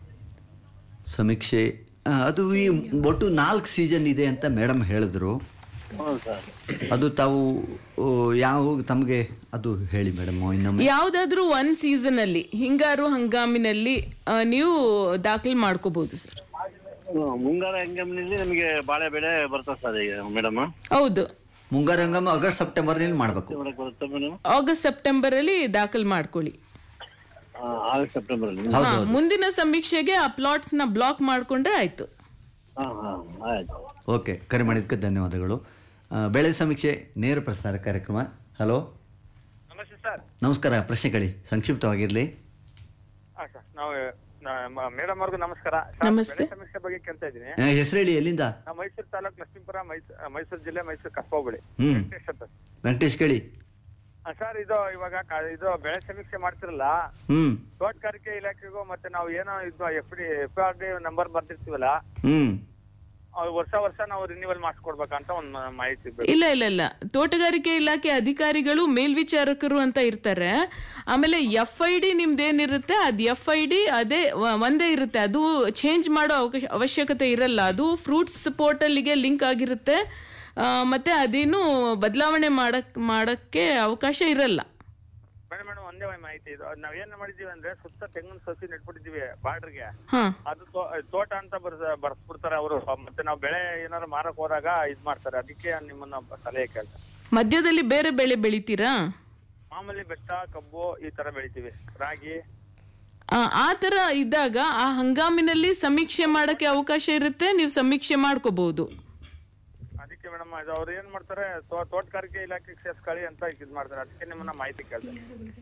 ಸಮೀಕ್ಷೆ ಆ, ಅದು ಈ ಒಟ್ಟು ನಾಲ್ಕು ಸೀಸನ್ ಇದೆ ಅಂತ ಮೇಡಮ್ ಹೇಳಿದ್ರು ಹ್ಞೂ ಸರ್ ಅದು ತಾವು ಓ, ಯಾವ ತಮಗೆ ಅದು ಹೇಳಿ ಮೇಡಮ್ ಇನ್ನೊಮ್ಮೆ ಯಾವ್ದಾದ್ರೂ ಒಂದ್ ಸೀಸನ್ ಅಲ್ಲಿ ಹಿಂಗಾರು ಹಂಗಾಮಿನಲ್ಲಿ ಆ, ನೀವು ದಾಖಲೆ ಮಾಡ್ಕೋಬಹುದು ಸರ್ ಹ್ಮ್, ಮುಂಗಾರು ಹಂಗಾಮಿನಲ್ಲಿ ನಮಗೆ ಬಾಳೆ ಬೆಳೆ ಬರ್ತದೆ ಸರ್ ಈಗ ಮೇಡಮ್ ಹೌದು ಮುಂಗಾರು ಹಂಗಾಮ ಆಗಸ್ಟ್ ಸೆಪ್ಟೆಂಬರ್ನಲ್ಲಿ ಮಾಡಬೇಕು ಬರುತ್ತೆ ಮೇಡಮ್ ಆಗಸ್ಟ್ ಸೆಪ್ಟೆಂಬರ್ ಅಲ್ಲಿ ದಾಖಲ್ ಮಾಡ್ಕೊಳ್ಳಿ ಆಗಸ್ಟ್ ಸೆಪ್ಟೆಂಬರ್ ಅಲ್ಲಿ ಹಾ, ಮುಂದಿನ ಸಮೀಕ್ಷೆಗೆ ಆ ಪ್ಲಾಟ್ಸ್ ನ ಬ್ಲಾಕ್ ಮಾಡ್ಕೊಂಡ್ರೆ ಆಯ್ತು ಹಾ ಹಾ ಆಯ್ತು ಓಕೆ ಕರೆ ಮಾಡಿದ್ದಕ್ಕೆ ಧನ್ಯವಾದಗಳು ಆ, ಬೆಳೆ ಸಮೀಕ್ಷೆ ನೇರ ಪ್ರಸಾರ ಕಾರ್ಯಕ್ರಮ ಹಲೋ ನಮಸ್ತೆ ಸರ್ ನಮಸ್ಕಾರ ಪ್ರಶ್ನೆ ಕೇಳಿ ಸಂಕ್ಷಿಪ್ತವಾಗಿರಲಿ ಹಾ ಸರ್ ನಾವು ಮೇಡಮ್ ಅವ್ರಿಗೂ ನಮಸ್ಕಾರ ಸರ್, ನಮಸ್ತೆ. ಬೆಳೆ ಸಮೀಕ್ಷೆ ಬಗ್ಗೆ ಕೇಳ್ತಾ ಇದ್ದೀನಿ ಹೆಸರು ಹೇಳಿ ಎಲ್ಲಿಂದ ನಾವು ಮೈಸೂರು ತಾಲೂಕು ಲಕ್ಷ್ಮೀಪುರ ಮೈಸೂರು ಮೈಸೂರು ಜಿಲ್ಲೆ ಮೈಸೂರು ಕಸ್ಬಾ ಹೋಬಳಿ ಹ್ಮ್ ವೆಂಕಟೇಶ್ ಅಂತ. ವೆಂಕಟೇಶ್ ಕೇಳಿ ಆ, ಸರ್ ಇದು ಇವಾಗ ಕ- ಇದು ಬೆಳೆ ಸಮೀಕ್ಷೆ ಮಾಡ್ತಿರಲ್ಲ ಹ್ಮ್ ತೋಟಗಾರಿಕೆ ಇಲಾಖೆಗೂ ಮತ್ತೆ ನಾವು ಏನೋ ಇದು F D F R D number ಬರ್ತಿರ್ತೀವಲ್ಲ ಹ್ಮ್ ಅವ್ರು ವರ್ಷ ವರ್ಷ ನಾವು ರಿನ್ಯೂವಲ್ ಮಾಡಿಸ್ಕೊಡ್ಬೇಕಂತ ಒಂದು ಮಾಹಿತಿ ಬೇಕು ಇಲ್ಲ ಇಲ್ಲ ಇಲ್ಲ ತೋಟಗಾರಿಕೆ ಇಲಾಖೆ ಅಧಿಕಾರಿಗಳು ಮೇಲ್ವಿಚಾರಕರು ಅಂತ ಇರ್ತಾರೆ ಆಮೇಲೆ ಎಫ್ ಐ ಡಿ ನಿಮ್ದೇನಿರುತ್ತೆ ಅದು ಎಫ್ ಐ ಡಿ ಅದೇ ವ- ಒಂದೇ ಇರುತ್ತೆ ಅದು ಚೇಂಜ್ ಮಾಡೋ ಅವಕಾಶ ಅವಶ್ಯಕತೆ ಇರಲ್ಲ ಅದು ಫ್ರೂಟ್ಸ್ ಪೋರ್ಟಲ್ಗೆ ಲಿಂಕ್ ಆಗಿರುತ್ತೆ ಆ, ಮತ್ತೆ ಅದೇನು ಬದಲಾವಣೆ ಮಾಡಕ್ ಮಾಡಕ್ಕೆ ಅವಕಾಶ ಇರಲ್ಲ ಮೇಡಮ್ ಮೇಡಮ್ ಒಂದೇ ಒಂದು ಮಾಹಿತಿ ಇದು ನಾವ್ ಏನ್ ಮಾಡಿದೀವಿ ಅಂದ್ರೆ ಸುತ್ತ ತೆಂಗಿನ ಸಸಿ ನೆಟ್ಬಿಟ್ಟಿದೀವಿ ಬಾರ್ಡರ್ಗೆ ಹಾ ಅದು ತೋ- ತೋಟ ಅಂತ ಬರ್ಸ ಬರ್ಸ್ಬಿಡ್ತಾರೆ ಅವರು ಮತ್ತೆ ನಾವು ಬೆಳೆ ಏನಾದ್ರು ಮಾರಕ್ ಹೋದಾಗ ಇದ್ ಮಾಡ್ತಾರೆ ಅದಕ್ಕೆ ನಿಮ್ಮನ್ನ ಸಲಹೆ ಕೇಳ್ತಾರೆ ಮಧ್ಯದಲ್ಲಿ ಬೇರೆ ಬೆಳೆ ಬೆಳಿತೀರಾ ಮಾಮೂಲಿ ಬೆಟ್ಟ ಕಬ್ಬು ಈ ತರ ಬೆಳಿತೀವಿ ರಾಗಿ ಆ, ಆ ತರ ಇದ್ದಾಗ ಆ ಹಂಗಾಮಿನಲ್ಲಿ ಸಮೀಕ್ಷೆ ಮಾಡಕ್ಕೆ ಅವಕಾಶ ಇರುತ್ತೆ ನೀವು ಸಮೀಕ್ಷೆ ಮಾಡ್ಕೋಬಹುದು ಅದಕ್ಕೆ ಮೇಡಮ್ ಇದು ಅವ್ರು ಏನ್ ಮಾಡ್ತಾರೆ ತೋ- ತೋಟಗಾರಿಕೆ ಇಲಾಖೆಗೆ ಸೇರ್ಸ್ಕೊಳ್ಳಿ ಅಂತ ಇದ್ ಮಾಡ್ತಾರೆ ಅದಕ್ಕೆ ನಿಮ್ಮನ್ನ ಮಾಹಿತಿ ಕೇಳ್ತಾರೆ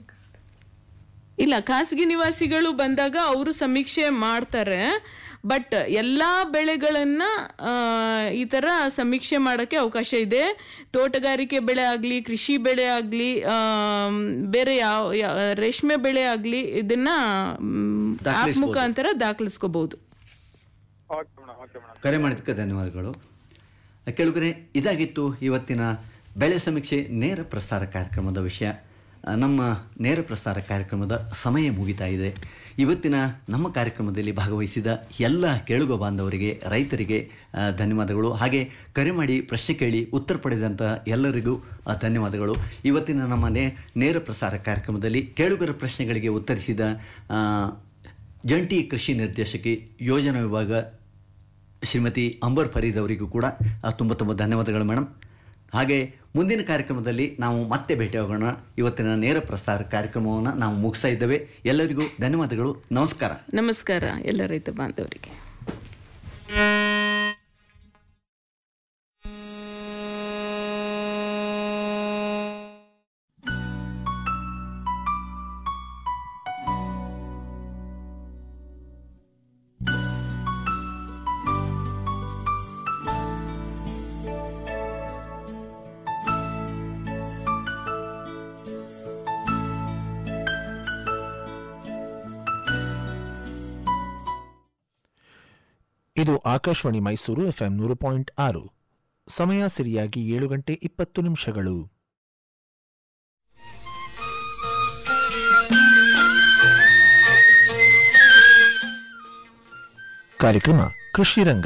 ಇಲ್ಲ ಖಾಸಗಿ ನಿವಾಸಿಗಳು ಬಂದಾಗ ಅವರು ಸಮೀಕ್ಷೆ ಮಾಡ್ತಾರೆ ಬಟ್ ಎಲ್ಲಾ ಬೆಳೆಗಳನ್ನ ಆ, ಈ ತರ ಸಮೀಕ್ಷೆ ಮಾಡಕ್ಕೆ ಅವಕಾಶ ಇದೆ ತೋಟಗಾರಿಕೆ ಬೆಳೆ ಆಗ್ಲಿ ಕೃಷಿ ಬೆಳೆ ಆಗ್ಲಿ ಆ, ಬೇರೆ ಯಾವ ಯಾ- ರೇಷ್ಮೆ ಬೆಳೆ ಆಗ್ಲಿ ಇದನ್ನ ಆಪ್ ದಾಖಲಿಸ್ಬೋದು. ಮುಖಾಂತರ ದಾಖಲಿಸ್ಕೋಬಹುದು ಓಕೆ ಮೇಡಮ್ ಓಕೆ ಮೇಡಮ್ ಕರೆ ಮಾಡಿದ್ದಕ್ಕೆ ಧನ್ಯವಾದಗಳು ಕೇಳುಗರೆ ಇದಾಗಿತ್ತು ಇವತ್ತಿನ ಬೆಳೆ ಸಮೀಕ್ಷೆ ನೇರ ಪ್ರಸಾರ ಕಾರ್ಯಕ್ರಮದ ವಿಷಯ ಆ, ನಮ್ಮ ನೇರ ಪ್ರಸಾರ ಕಾರ್ಯಕ್ರಮದ ಸಮಯ ಮುಗಿತಾ ಇದೆ ಇವತ್ತಿನ ನಮ್ಮ ಕಾರ್ಯಕ್ರಮದಲ್ಲಿ ಭಾಗವಹಿಸಿದ ಎಲ್ಲ ಕೇಳುಗ ಬಾಂಧವರಿಗೆ ರೈತರಿಗೆ ಆ, ಧನ್ಯವಾದಗಳು ಹಾಗೆ ಕರೆ ಮಾಡಿ ಪ್ರಶ್ನೆ ಕೇಳಿ ಉತ್ತರ ಪಡೆದಂಥ ಎಲ್ಲರಿಗೂ ಆ, ಧನ್ಯವಾದಗಳು ಇವತ್ತಿನ ನಮ್ಮ ನೇ ನೇರ ಪ್ರಸಾರ ಕಾರ್ಯಕ್ರಮದಲ್ಲಿ ಕೇಳುಗರ ಪ್ರಶ್ನೆಗಳಿಗೆ ಉತ್ತರಿಸಿದ ಆ, ಜಂಟಿ ಕೃಷಿ ನಿರ್ದೇಶಕಿ ಯೋಜನಾ ವಿಭಾಗ ಶ್ರೀಮತಿ ಅಂಬರ್ ಫರೀದ್ ಅವರಿಗೂ ಕೂಡ ಆ, ತುಂಬ ತುಂಬ ಧನ್ಯವಾದಗಳು ಮೇಡಮ್ ಹಾಗೆ ಮುಂದಿನ ಕಾರ್ಯಕ್ರಮದಲ್ಲಿ ನಾವು ಮತ್ತೆ ಭೇಟಿಯಾಗೋಣ ಇವತ್ತಿನ ನೇರ ಪ್ರಸಾರ ಕಾರ್ಯಕ್ರಮವನ್ನು ನಾವು ಮುಗಿಸ್ತಾ ಇದ್ದೇವೆ ಎಲ್ಲರಿಗೂ ಧನ್ಯವಾದಗಳು ನಮಸ್ಕಾರ ನಮಸ್ಕಾರ ಎಲ್ಲ ರೈತ ಬಾಂಧವರಿಗೆ ಇದು ಆಕಾಶವಾಣಿ ಮೈಸೂರು ಎಫ್ಎಂ ನೂರು ಪಾಯಿಂಟ್ ಆರು ಸಮಯ ಸರಿಯಾಗಿ ಏಳು ಗಂಟೆ ಇಪ್ಪತ್ತು ನಿಮಿಷಗಳು ಕಾರ್ಯಕ್ರಮ ಕೃಷಿ ರಂಗ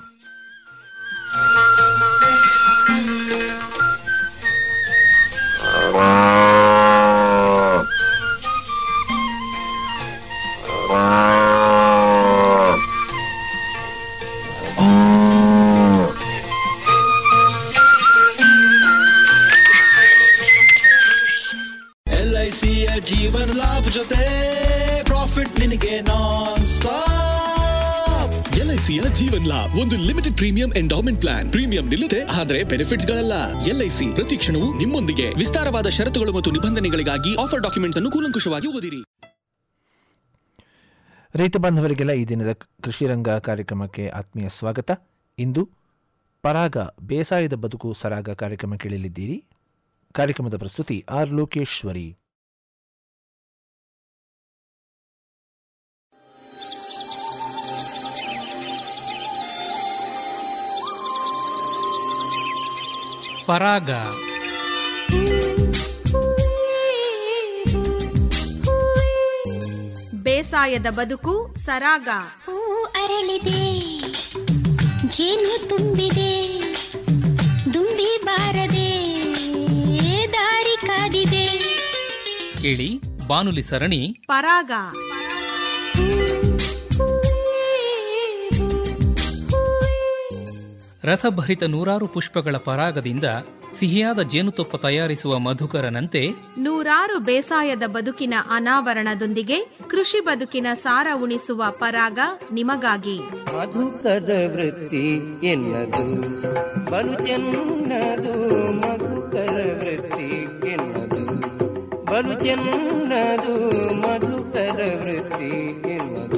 ಎಲ್ ಐ ಸಿಯ ಜೀವನ ಲಾಭ ಜೊತೆ ಪ್ರಾಫಿಟ್ ನಿನಗೆ ನಾನ್ ಸ್ಟಾಪ್ ಎಲ್ಐಸಿಯ ಜೀವನ್ ಲಾಭ್ ಒಂದು limited premium endowment plan premium ನಿಲ್ಲದೆ ಆದರೆ ಬೆನಿಫಿಟ್ಸ್ ಗಳಲ್ಲ ಎಲ್ಐಸಿ ಪ್ರತಿ ಕ್ಷಣವೂ ನಿಮ್ಮೊಂದಿಗೆ ವಿಸ್ತಾರವಾದ ಷರತ್ತುಗಳು ಮತ್ತು ನಿಬಂಧನೆಗಳಿಗಾಗಿ ಆಫರ್ ಡಾಕ್ಯುಮೆಂಟ್ಸ್ ಅನ್ನು ಕೂಲಂಕುಷವಾಗಿ ಓದಿರಿ ರೈತ ಬಾಂಧವರಿಗೆಲ್ಲ ಈ ದಿನದ ಕೃಷಿ ರಂಗ ಕಾರ್ಯಕ್ರಮಕ್ಕೆ ಆತ್ಮೀಯ ಸ್ವಾಗತ ಇಂದು ಪರಾಗ ಬೇಸಾಯದ ಬದುಕು ಸರಾಗ ಕಾರ್ಯಕ್ರಮ ಕೇಳಲಿದ್ದೀರಿ ಕಾರ್ಯಕ್ರಮದ ಪ್ರಸ್ತುತಿ ಆರ್ ಲೋಕೇಶ್ವರಿ ಪರಾಗ ಬೇಸಾಯದ ಬದುಕು ಸರಾಗ ಹೂ ಅರಳಿದೆ ಜೇನು ತುಂಬಿದೆ ದುಂಬಿ ಬಾರದೆ ದಾರಿ ಕಾದಿದೆ ಕೇಳಿ ಬಾನುಲಿ ಸರಣಿ ಪರಾಗ ರಸಭರಿತ ನೂರಾರು ಪುಷ್ಪಗಳ ಪರಾಗದಿಂದ ಸಿಹಿಯಾದ ಜೇನುತುಪ್ಪ ತಯಾರಿಸುವ ಮಧುಕರನಂತೆ ನೂರಾರು ಬೇಸಾಯದ ಬದುಕಿನ ಅನಾವರಣದೊಂದಿಗೆ ಕೃಷಿ ಬದುಕಿನ ಸಾರ ಉಣಿಸುವ ಪರಾಗ ನಿಮಗಾಗಿ ಮಧುಕರ ವೃತ್ತಿ ಎನ್ನದು ಬಲು ಚೆನ್ನದು ಮಧುಕರ ವೃತ್ತಿ ಎನ್ನದು ಬಲು ಚೆನ್ನದು ಮಧುಕರ ವೃತ್ತಿ ಎನ್ನದು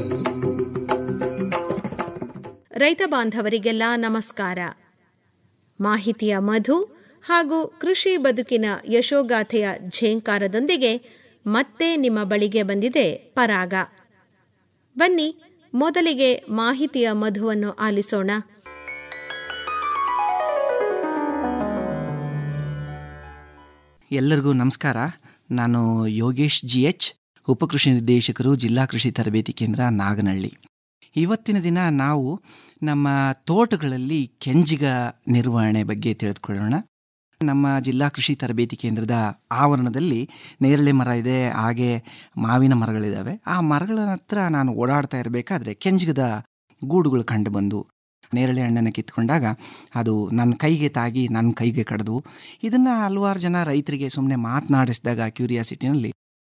ರೈತ ಬಾಂಧವರಿಗೆಲ್ಲ ನಮಸ್ಕಾರ ಮಾಹಿತಿಯ ಮಧು ಹಾಗೂ ಕೃಷಿ ಬದುಕಿನ ಯಶೋಗಾಥೆಯ ಝೇಂಕಾರದೊಂದಿಗೆ ಮತ್ತೆ ನಿಮ್ಮ ಬಳಿಗೆ ಬಂದಿದೆ ಪರಾಗ ಬನ್ನಿ ಮೊದಲಿಗೆ ಮಾಹಿತಿಯ ಮಧುವನ್ನು ಆಲಿಸೋಣ ಎಲ್ಲರಿಗೂ ನಮಸ್ಕಾರ ನಾನು ಯೋಗೇಶ್ ಜಿ ಎಚ್ ಉಪಕೃಷಿ ನಿರ್ದೇಶಕರು ಜಿಲ್ಲಾ ಕೃಷಿ ತರಬೇತಿ ಕೇಂದ್ರ ನಾಗನಹಳ್ಳಿ ಇವತ್ತಿನ ದಿನ ನಾವು ನಮ್ಮ ತೋಟಗಳಲ್ಲಿ ಕೆಂಜಿಗ ನಿರ್ವಹಣೆ ಬಗ್ಗೆ ತಿಳಿದುಕೊಳ್ಳೋಣ ನಮ್ಮ ಜಿಲ್ಲಾ ಕೃಷಿ ತರಬೇತಿ ಕೇಂದ್ರದ ಆವರಣದಲ್ಲಿ ನೇರಳೆ ಮರ ಇದೆ ಹಾಗೆ ಮಾವಿನ ಮರಗಳಿದ್ದಾವೆ ಆ ಮರಗಳ ಹತ್ರ ನಾನು ಓಡಾಡ್ತಾ ಇರಬೇಕಾದ್ರೆ ಕೆಂಜಿಗದ ಗೂಡುಗಳು ಕಂಡು ಬಂದು ನೇರಳೆ ಹಣ್ಣನ್ನು ಕಿತ್ಕೊಂಡಾಗ ಅದು ನನ್ನ ಕೈಗೆ ತಾಗಿ ನನ್ನ ಕೈಗೆ ಕಡಿದು ಇದನ್ನು ಹಲವಾರು ಜನ ರೈತರಿಗೆ ಸುಮ್ಮನೆ ಮಾತನಾಡಿಸಿದಾಗ ಕ್ಯೂರಿಯಾಸಿಟಿನಲ್ಲಿ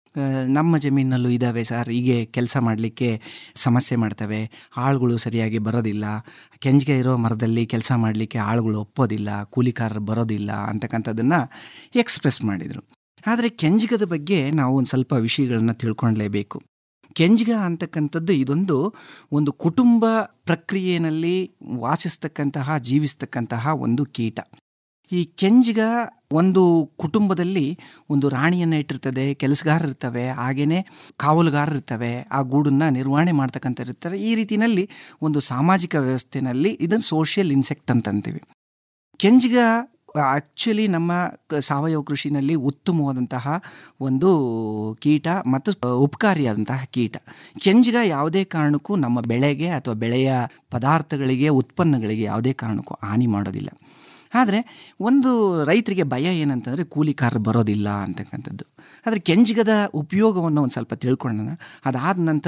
ನಮ್ಮ ಜಮೀನಲ್ಲೂ ಇದ್ದಾವೆ ಸರ್ ಹೀಗೆ ಕೆಲಸ ಮಾಡಲಿಕ್ಕೆ ಸಮಸ್ಯೆ ಮಾಡ್ತವೆ ಆಳುಗಳು ಸರಿಯಾಗಿ ಬರೋದಿಲ್ಲ ಕೆಂಜಿಗೆ ಇರೋ ಮರದಲ್ಲಿ ಕೆಲಸ ಮಾಡಲಿಕ್ಕೆ ಆಳುಗಳು ಒಪ್ಪೋದಿಲ್ಲ ಕೂಲಿಕಾರರು ಬರೋದಿಲ್ಲ ಅಂತಕ್ಕಂಥದ್ದನ್ನು ಎಕ್ಸ್ಪ್ರೆಸ್ ಮಾಡಿದರು ಆದರೆ ಕೆಂಜಿಗದ ಬಗ್ಗೆ ನಾವು ಒಂದು ಸ್ವಲ್ಪ ವಿಷಯಗಳನ್ನು ತಿಳ್ಕೊಳ್ಳೇಬೇಕು ಕೆಂಜಿಗ ಅಂತಕ್ಕಂಥದ್ದು ಇದೊಂದು ಒಂದು ಕುಟುಂಬ ಪ್ರಕ್ರಿಯೆಯಲ್ಲಿ ವಾಸಿಸ್ತಕ್ಕಂತಹ ಜೀವಿಸ್ತಕ್ಕಂತಹ ಒಂದು ಕೀಟ ಈ ಕೆಂಜಿಗ ಒಂದು ಕುಟುಂಬದಲ್ಲಿ ಒಂದು ರಾಣಿಯನ್ನು ಇಟ್ಟಿರ್ತದೆ ಕೆಲಸಗಾರರು ಇರ್ತವೆ ಹಾಗೆಯೇ ಕಾವಲುಗಾರರು ಇರ್ತವೆ ಆ ಗೂಡನ್ನು ನಿರ್ವಹಣೆ ಮಾಡ್ತಕ್ಕಂಥ ಇರ್ತಾರೆ ಈ ರೀತಿಯಲ್ಲಿ ಒಂದು ಸಾಮಾಜಿಕ ವ್ಯವಸ್ಥೆಯಲ್ಲಿ ಇದನ್ನು ಸೋಷಿಯಲ್ ಇನ್ಸೆಕ್ಟ್ ಅಂತಂತೀವಿ ಕೆಂಜಿಗ ಆ್ಯಕ್ಚುಲಿ ನಮ್ಮ ಸಾವಯವ ಕೃಷಿನಲ್ಲಿ ಉತ್ತಮವಾದಂತಹ ಒಂದು ಕೀಟ ಮತ್ತು ಉಪಕಾರಿಯಾದಂತಹ ಕೀಟ ಕೆಂಜಿಗ ಯಾವುದೇ ಕಾರಣಕ್ಕೂ ನಮ್ಮ ಬೆಳೆಗೆ ಅಥವಾ ಬೆಳೆಯ ಪದಾರ್ಥಗಳಿಗೆ ಉತ್ಪನ್ನಗಳಿಗೆ ಯಾವುದೇ ಕಾರಣಕ್ಕೂ ಹಾನಿ ಮಾಡೋದಿಲ್ಲ ಆದರೆ ಒಂದು ರೈತರಿಗೆ ಭಯ ಏನಂತಂದರೆ ಕೂಲಿಕಾರರು ಬರೋದಿಲ್ಲ ಅಂತಕ್ಕಂಥದ್ದು ಆದರೆ ಕೆಂಜಿಗದ ಉಪಯೋಗವನ್ನು ಒಂದು ಸ್ವಲ್ಪ ತಿಳ್ಕೊಳ್ಳೋಣ ಅದಾದ ನಂತರ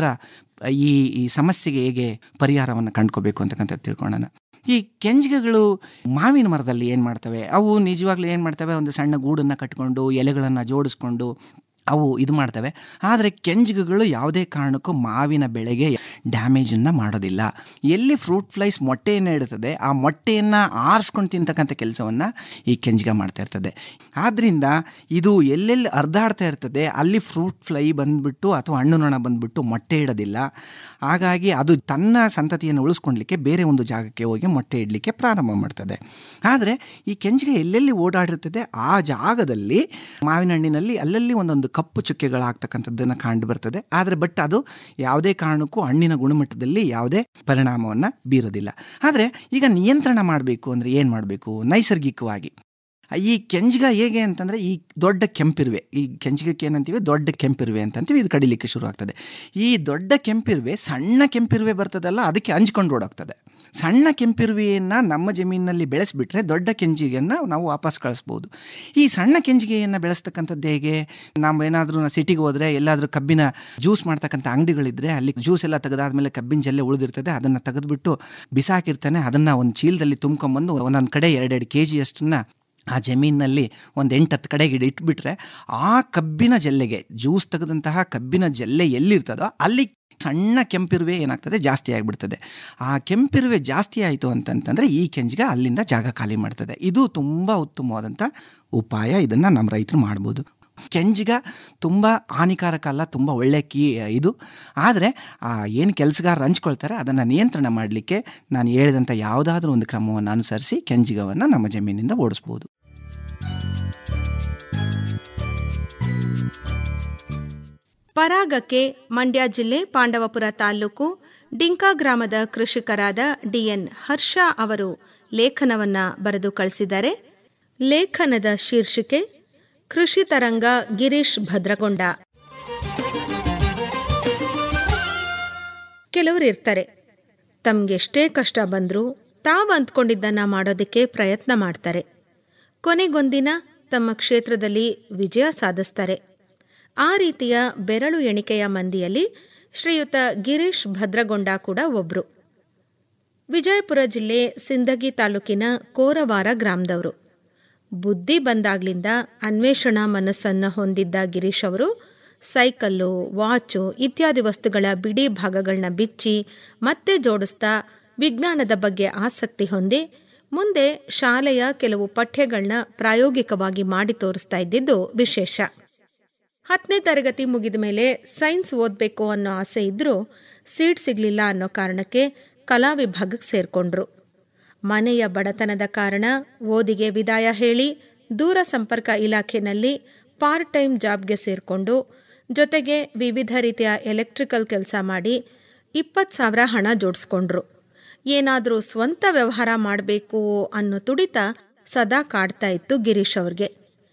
ಈ ಈ ಸಮಸ್ಯೆಗೆ ಹೇಗೆ ಪರಿಹಾರವನ್ನು ಕಂಡ್ಕೋಬೇಕು ಅಂತಕ್ಕಂಥದ್ದು ತಿಳ್ಕೊಳ್ಳೋಣ ಈ ಕೆಂಜಿಗೆಗಳು ಮಾವಿನ ಮರದಲ್ಲಿ ಏನು ಮಾಡ್ತವೆ ಅವು ನಿಜವಾಗ್ಲೂ ಏನು ಮಾಡ್ತವೆ ಒಂದು ಸಣ್ಣ ಗೂಡನ್ನು ಕಟ್ಕೊಂಡು ಎಲೆಗಳನ್ನು ಜೋಡಿಸ್ಕೊಂಡು ಅವು ಇದು ಮಾಡ್ತವೆ ಆದರೆ ಕೆಂಜಿಗೆಗಳು ಯಾವುದೇ ಕಾರಣಕ್ಕೂ ಮಾವಿನ ಬೆಳೆಗೆ ಡ್ಯಾಮೇಜನ್ನು ಮಾಡೋದಿಲ್ಲ ಎಲ್ಲಿ ಫ್ರೂಟ್ ಫ್ಲೈಸ್ ಮೊಟ್ಟೆಯನ್ನು ಇಡುತ್ತದೆ ಆ ಮೊಟ್ಟೆಯನ್ನು ಆರಿಸ್ಕೊಂಡು ತಿಂತಕ್ಕಂಥ ಕೆಲಸವನ್ನು ಈ ಕೆಂಜಿಗ ಮಾಡ್ತಾ ಇರ್ತದೆ ಆದ್ದರಿಂದ ಇದು ಎಲ್ಲೆಲ್ಲಿ ಹರಿದಾಡ್ತಾ ಇರ್ತದೆ ಅಲ್ಲಿ ಫ್ರೂಟ್ ಫ್ಲೈ ಬಂದುಬಿಟ್ಟು ಅಥವಾ ಹಣ್ಣು ನೊಣ ಬಂದುಬಿಟ್ಟು ಮೊಟ್ಟೆ ಇಡೋದಿಲ್ಲ ಹಾಗಾಗಿ ಅದು ತನ್ನ ಸಂತತಿಯನ್ನು ಉಳಿಸ್ಕೊಳ್ಲಿಕ್ಕೆ ಬೇರೆ ಒಂದು ಜಾಗಕ್ಕೆ ಹೋಗಿ ಮೊಟ್ಟೆ ಇಡಲಿಕ್ಕೆ ಪ್ರಾರಂಭ ಮಾಡ್ತದೆ ಆದರೆ ಈ ಕೆಂಜಿಗೆ ಎಲ್ಲೆಲ್ಲಿ ಓಡಾಡಿರ್ತದೆ ಆ ಜಾಗದಲ್ಲಿ ಮಾವಿನ ಹಣ್ಣಿನಲ್ಲಿ ಅಲ್ಲಲ್ಲಿ ಒಂದೊಂದು ಕಪ್ಪು ಚುಕ್ಕೆಗಳಾಗ್ತಕ್ಕಂಥದ್ದನ್ನು ಕಂಡು ಬರ್ತದೆ ಆದರೆ ಬಟ್ ಅದು ಯಾವುದೇ ಕಾರಣಕ್ಕೂ ಹಣ್ಣಿನ ಗುಣಮಟ್ಟದಲ್ಲಿ ಯಾವುದೇ ಪರಿಣಾಮವನ್ನು ಬೀರೋದಿಲ್ಲ ಆದರೆ ಈಗ ನಿಯಂತ್ರಣ ಮಾಡಬೇಕು ಅಂದರೆ ಏನು ಮಾಡಬೇಕು ನೈಸರ್ಗಿಕವಾಗಿ ಈ ಕೆಂಜಿಗ ಹೇಗೆ ಅಂತಂದರೆ ಈ ದೊಡ್ಡ ಕೆಂಪಿರುವೆ ಈ ಕೆಂಜಿಗಕ್ಕೆ ಏನಂತೀವಿ ದೊಡ್ಡ ಕೆಂಪಿರುವೆ ಅಂತಂತೀವಿ ಇದು ಕಡಿಲಿಕ್ಕೆ ಶುರು ಆಗ್ತದೆ ಈ ದೊಡ್ಡ ಕೆಂಪಿರುವೆ ಸಣ್ಣ ಕೆಂಪಿರುವೆ ಬರ್ತದಲ್ಲ ಅದಕ್ಕೆ ಹಂಚ್ಕೊಂಡು ಓಡೋಗ್ತದೆ ಸಣ್ಣ ಕೆಂಪಿರುವೆಯನ್ನು ನಮ್ಮ ಜಮೀನಿನಲ್ಲಿ ಬೆಳೆಸಿಬಿಟ್ರೆ ದೊಡ್ಡ ಕೆಂಜಿಗೆಯನ್ನು ನಾವು ವಾಪಸ್ ಕಳಿಸ್ಬೋದು ಈ ಸಣ್ಣ ಕೆಂಜಿಗೆಯನ್ನು ಬೆಳೆಸ್ತಕ್ಕಂಥದ್ದು ಹೇಗೆ ನಾವು ಏನಾದರೂ ಸಿಟಿಗೆ ಹೋದರೆ ಎಲ್ಲಾದರೂ ಕಬ್ಬಿನ ಜ್ಯೂಸ್ ಮಾಡ್ತಕ್ಕಂಥ ಅಂಗಡಿಗಳಿದ್ರೆ ಅಲ್ಲಿ ಜ್ಯೂಸ್ ಎಲ್ಲ ತೆಗೆದಾದ್ಮೇಲೆ ಕಬ್ಬಿನ ಜಲ್ಲೆ ಉಳಿದಿರ್ತದೆ ಅದನ್ನು ತೆಗೆದುಬಿಟ್ಟು ಬಿಸಾಕಿರ್ತಾನೆ ಅದನ್ನು ಒಂದು ಚೀಲದಲ್ಲಿ ತುಂಬ್ಕೊಂಬಂದು ಒಂದೊಂದು ಕಡೆ ಎರಡೆರಡು ಕೆ ಜಿಯಷ್ಟನ್ನು ಆ ಜಮೀನಿನಲ್ಲಿ ಒಂದು ಎಂಟತ್ತು ಕಡೆಗೆ ಇಟ್ಬಿಟ್ರೆ ಆ ಕಬ್ಬಿನ ಜಲ್ಲೆಗೆ ಜ್ಯೂಸ್ ತೆಗೆದಂತಹ ಕಬ್ಬಿನ ಜಲ್ಲೆ ಎಲ್ಲಿರ್ತದೋ ಅಲ್ಲಿ ಸಣ್ಣ ಕೆಂಪಿರುವೆ ಏನಾಗ್ತದೆ ಜಾಸ್ತಿ ಆಗಿಬಿಡ್ತದೆ ಆ ಕೆಂಪಿರುವೆ ಜಾಸ್ತಿ ಆಯಿತು ಅಂತಂತಂದರೆ ಈ ಕೆಂಜಿಗೆ ಅಲ್ಲಿಂದ ಜಾಗ ಖಾಲಿ ಮಾಡ್ತದೆ ಇದು ತುಂಬ ಉತ್ತಮವಾದಂಥ ಉಪಾಯ ಇದನ್ನು ನಮ್ಮ ರೈತರು ಮಾಡ್ಬೋದು ಕೆಂಜಿಗ ತುಂಬ ಹಾನಿಕಾರಕ ಅಲ್ಲ ತುಂಬ ಒಳ್ಳೆ ಕೀ ಇದು ಆದರೆ ಏನು ಕೆಲಸಗಾರರು ಹಂಚ್ಕೊಳ್ತಾರೆ ಅದನ್ನು ನಿಯಂತ್ರಣ ಮಾಡಲಿಕ್ಕೆ ನಾನು ಹೇಳಿದಂಥ ಯಾವುದಾದ್ರೂ ಒಂದು ಕ್ರಮವನ್ನು ಅನುಸರಿಸಿ ಕೆಂಜಿಗವನ್ನು ನಮ್ಮ ಜಮೀನಿಂದ ಓಡಿಸ್ಬೋದು ಪರಾಗಕ್ಕೆ ಮಂಡ್ಯ ಜಿಲ್ಲೆ ಪಾಂಡವಪುರ ತಾಲೂಕು ಡಿಂಕಾ ಗ್ರಾಮದ ಕೃಷಿಕರಾದ ಡಿಎನ್ ಹರ್ಷ ಅವರು ಲೇಖನವನ್ನ ಬರೆದು ಕಳಿಸಿದ್ದಾರೆ ಲೇಖನದ ಶೀರ್ಷಿಕೆ ಕೃಷಿ ತರಂಗ ಗಿರೀಶ್ ಭದ್ರಗೊಂಡ ಕೆಲವರು ಇರ್ತಾರೆ ತಮ್ಗೆಷ್ಟೇ ಕಷ್ಟ ಬಂದರೂ ತಾವು ಅಂದ್ಕೊಂಡಿದ್ದನ್ನ ಮಾಡೋದಕ್ಕೆ ಪ್ರಯತ್ನ ಮಾಡ್ತಾರೆ ಕೊನೆಗೊಂದಿನ ತಮ್ಮ ಕ್ಷೇತ್ರದಲ್ಲಿ ವಿಜಯ ಸಾಧಿಸ್ತಾರೆ ಆ ರೀತಿಯ ಬೆರಳು ಎಣಿಕೆಯ ಮಂದಿಯಲ್ಲಿ ಶ್ರೀಯುತ ಗಿರೀಶ್ ಭದ್ರಗೊಂಡ ಕೂಡ ಒಬ್ರು ವಿಜಯಪುರ ಜಿಲ್ಲೆ ಸಿಂದಗಿ ತಾಲೂಕಿನ ಕೋರವಾರ ಗ್ರಾಮದವರು ಬುದ್ಧಿ ಬಂದಾಗ್ಲಿಂದ ಅನ್ವೇಷಣಾ ಮನಸ್ಸನ್ನು ಹೊಂದಿದ್ದ ಗಿರೀಶ್ ಅವರು ಸೈಕಲ್ಲು ವಾಚು ಇತ್ಯಾದಿ ವಸ್ತುಗಳ ಬಿಡಿ ಭಾಗಗಳನ್ನ ಬಿಚ್ಚಿ ಮತ್ತೆ ಜೋಡಿಸ್ತಾ ವಿಜ್ಞಾನದ ಬಗ್ಗೆ ಆಸಕ್ತಿ ಹೊಂದಿ ಮುಂದೆ ಶಾಲೆಯ ಕೆಲವು ಪಠ್ಯಗಳನ್ನ ಪ್ರಾಯೋಗಿಕವಾಗಿ ಮಾಡಿ ತೋರಿಸ್ತಾ ಇದ್ದಿದ್ದು ವಿಶೇಷ ಹತ್ತನೇ ತರಗತಿ ಮುಗಿದ ಮೇಲೆ ಸೈನ್ಸ್ ಓದಬೇಕು ಅನ್ನೋ ಆಸೆ ಇದ್ದರೂ ಸೀಟ್ ಸಿಗಲಿಲ್ಲ ಅನ್ನೋ ಕಾರಣಕ್ಕೆ ಕಲಾ ವಿಭಾಗಕ್ಕೆ ಸೇರಿಕೊಂಡ್ರು ಮನೆಯ ಬಡತನದ ಕಾರಣ ಓದಿಗೆ ವಿದಾಯ ಹೇಳಿ ದೂರ ಸಂಪರ್ಕ ಇಲಾಖೆಯಲ್ಲಿ ಪಾರ್ಟ್ ಟೈಮ್ ಜಾಬ್ಗೆ ಸೇರಿಕೊಂಡು ಜೊತೆಗೆ ವಿವಿಧ ರೀತಿಯ ಎಲೆಕ್ಟ್ರಿಕಲ್ ಕೆಲಸ ಮಾಡಿ ಇಪ್ಪತ್ತು ಸಾವಿರ ಹಣ ಜೋಡಿಸ್ಕೊಂಡ್ರು ಏನಾದರೂ ಸ್ವಂತ ವ್ಯವಹಾರ ಮಾಡಬೇಕು ಅನ್ನೋ ತುಡಿತ ಸದಾ ಕಾಡ್ತಾ ಇತ್ತು ಗಿರೀಶ್ ಅವ್ರಿಗೆ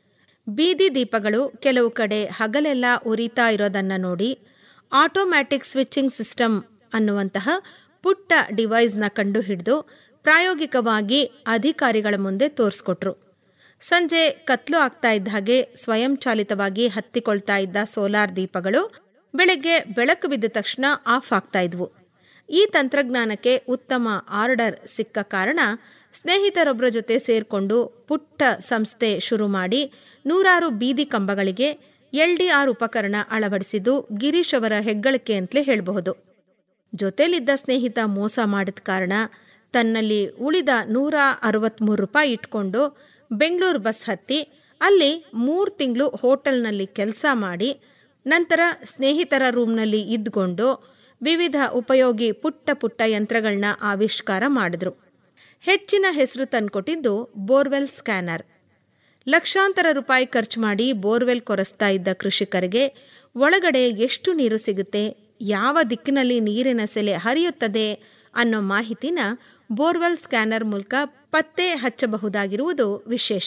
ಬೀದಿ ದೀಪಗಳು ಕೆಲವು ಕಡೆ ಹಗಲೆಲ್ಲ ಉರಿತಾ ಇರೋದನ್ನ ನೋಡಿ ಆಟೋಮ್ಯಾಟಿಕ್ ಸ್ವಿಚ್ಚಿಂಗ್ ಸಿಸ್ಟಮ್ ಅನ್ನುವಂತಹ ಪುಟ್ಟ ಡಿವೈಸ್ನ ಕಂಡು ಹಿಡಿದು ಪ್ರಾಯೋಗಿಕವಾಗಿ ಅಧಿಕಾರಿಗಳ ಮುಂದೆ ತೋರಿಸ್ಕೊಟ್ರು ಸಂಜೆ ಕತ್ಲು ಆಗ್ತಾ ಇದ್ದ ಹಾಗೆ ಸ್ವಯಂಚಾಲಿತವಾಗಿ ಹತ್ತಿಕೊಳ್ತಾ ಇದ್ದ ಸೋಲಾರ್ ದೀಪಗಳು ಬೆಳಗ್ಗೆ ಬೆಳಕು ಬಿದ್ದ ತಕ್ಷಣ ಆಫ್ ಆಗ್ತಾ ಇದ್ವು ಈ ತಂತ್ರಜ್ಞಾನಕ್ಕೆ ಉತ್ತಮ ಆರ್ಡರ್ ಸಿಕ್ಕ ಕಾರಣ ಸ್ನೇಹಿತರೊಬ್ಬರ ಜೊತೆ ಸೇರ್ಕೊಂಡು ಪುಟ್ಟ ಸಂಸ್ಥೆ ಶುರು ಮಾಡಿ ನೂರಾರು ಬೀದಿ ಕಂಬಗಳಿಗೆ ಎಲ್ ಡಿ ಆರ್ ಉಪಕರಣ ಅಳವಡಿಸಿದ್ದು ಗಿರೀಶ್ ಅವರ ಹೆಗ್ಗಳಿಕೆ ಅಂತಲೇ ಹೇಳಬಹುದು ಜೊತೆಲಿದ್ದ ಸ್ನೇಹಿತ ಮೋಸ ಮಾಡಿದ ಕಾರಣ ತನ್ನಲ್ಲಿ ಉಳಿದ ನೂರ ಅರವತ್ತ್ಮೂರು ರೂಪಾಯಿ ಇಟ್ಕೊಂಡು ಬೆಂಗಳೂರು ಬಸ್ ಹತ್ತಿ ಅಲ್ಲಿ ಮೂರು ತಿಂಗಳು ಹೋಟೆಲ್ನಲ್ಲಿ ಕೆಲಸ ಮಾಡಿ ನಂತರ ಸ್ನೇಹಿತರ ರೂಮ್ನಲ್ಲಿ ಇದ್ಕೊಂಡು ವಿವಿಧ ಉಪಯೋಗಿ ಪುಟ್ಟ ಪುಟ್ಟ ಯಂತ್ರಗಳನ್ನ ಆವಿಷ್ಕಾರ ಮಾಡಿದ್ರು ಹೆಚ್ಚಿನ ಹೆಸರು ತಂದ್ಕೊಟ್ಟಿದ್ದು ಬೋರ್ವೆಲ್ ಸ್ಕ್ಯಾನರ್ ಲಕ್ಷಾಂತರ ರೂಪಾಯಿ ಖರ್ಚು ಮಾಡಿ ಬೋರ್ವೆಲ್ ಕೊರೆಸ್ತಾ ಇದ್ದ ಕೃಷಿಕರಿಗೆ ಒಳಗಡೆ ಎಷ್ಟು ನೀರು ಸಿಗುತ್ತೆ ಯಾವ ದಿಕ್ಕಿನಲ್ಲಿ ನೀರಿನ ಸೆಲೆ ಹರಿಯುತ್ತದೆ ಅನ್ನೋ ಮಾಹಿತಿನ ಬೋರ್ವೆಲ್ ಸ್ಕ್ಯಾನರ್ ಮೂಲಕ ಪತ್ತೆ ಹಚ್ಚಬಹುದಾಗಿರುವುದು ವಿಶೇಷ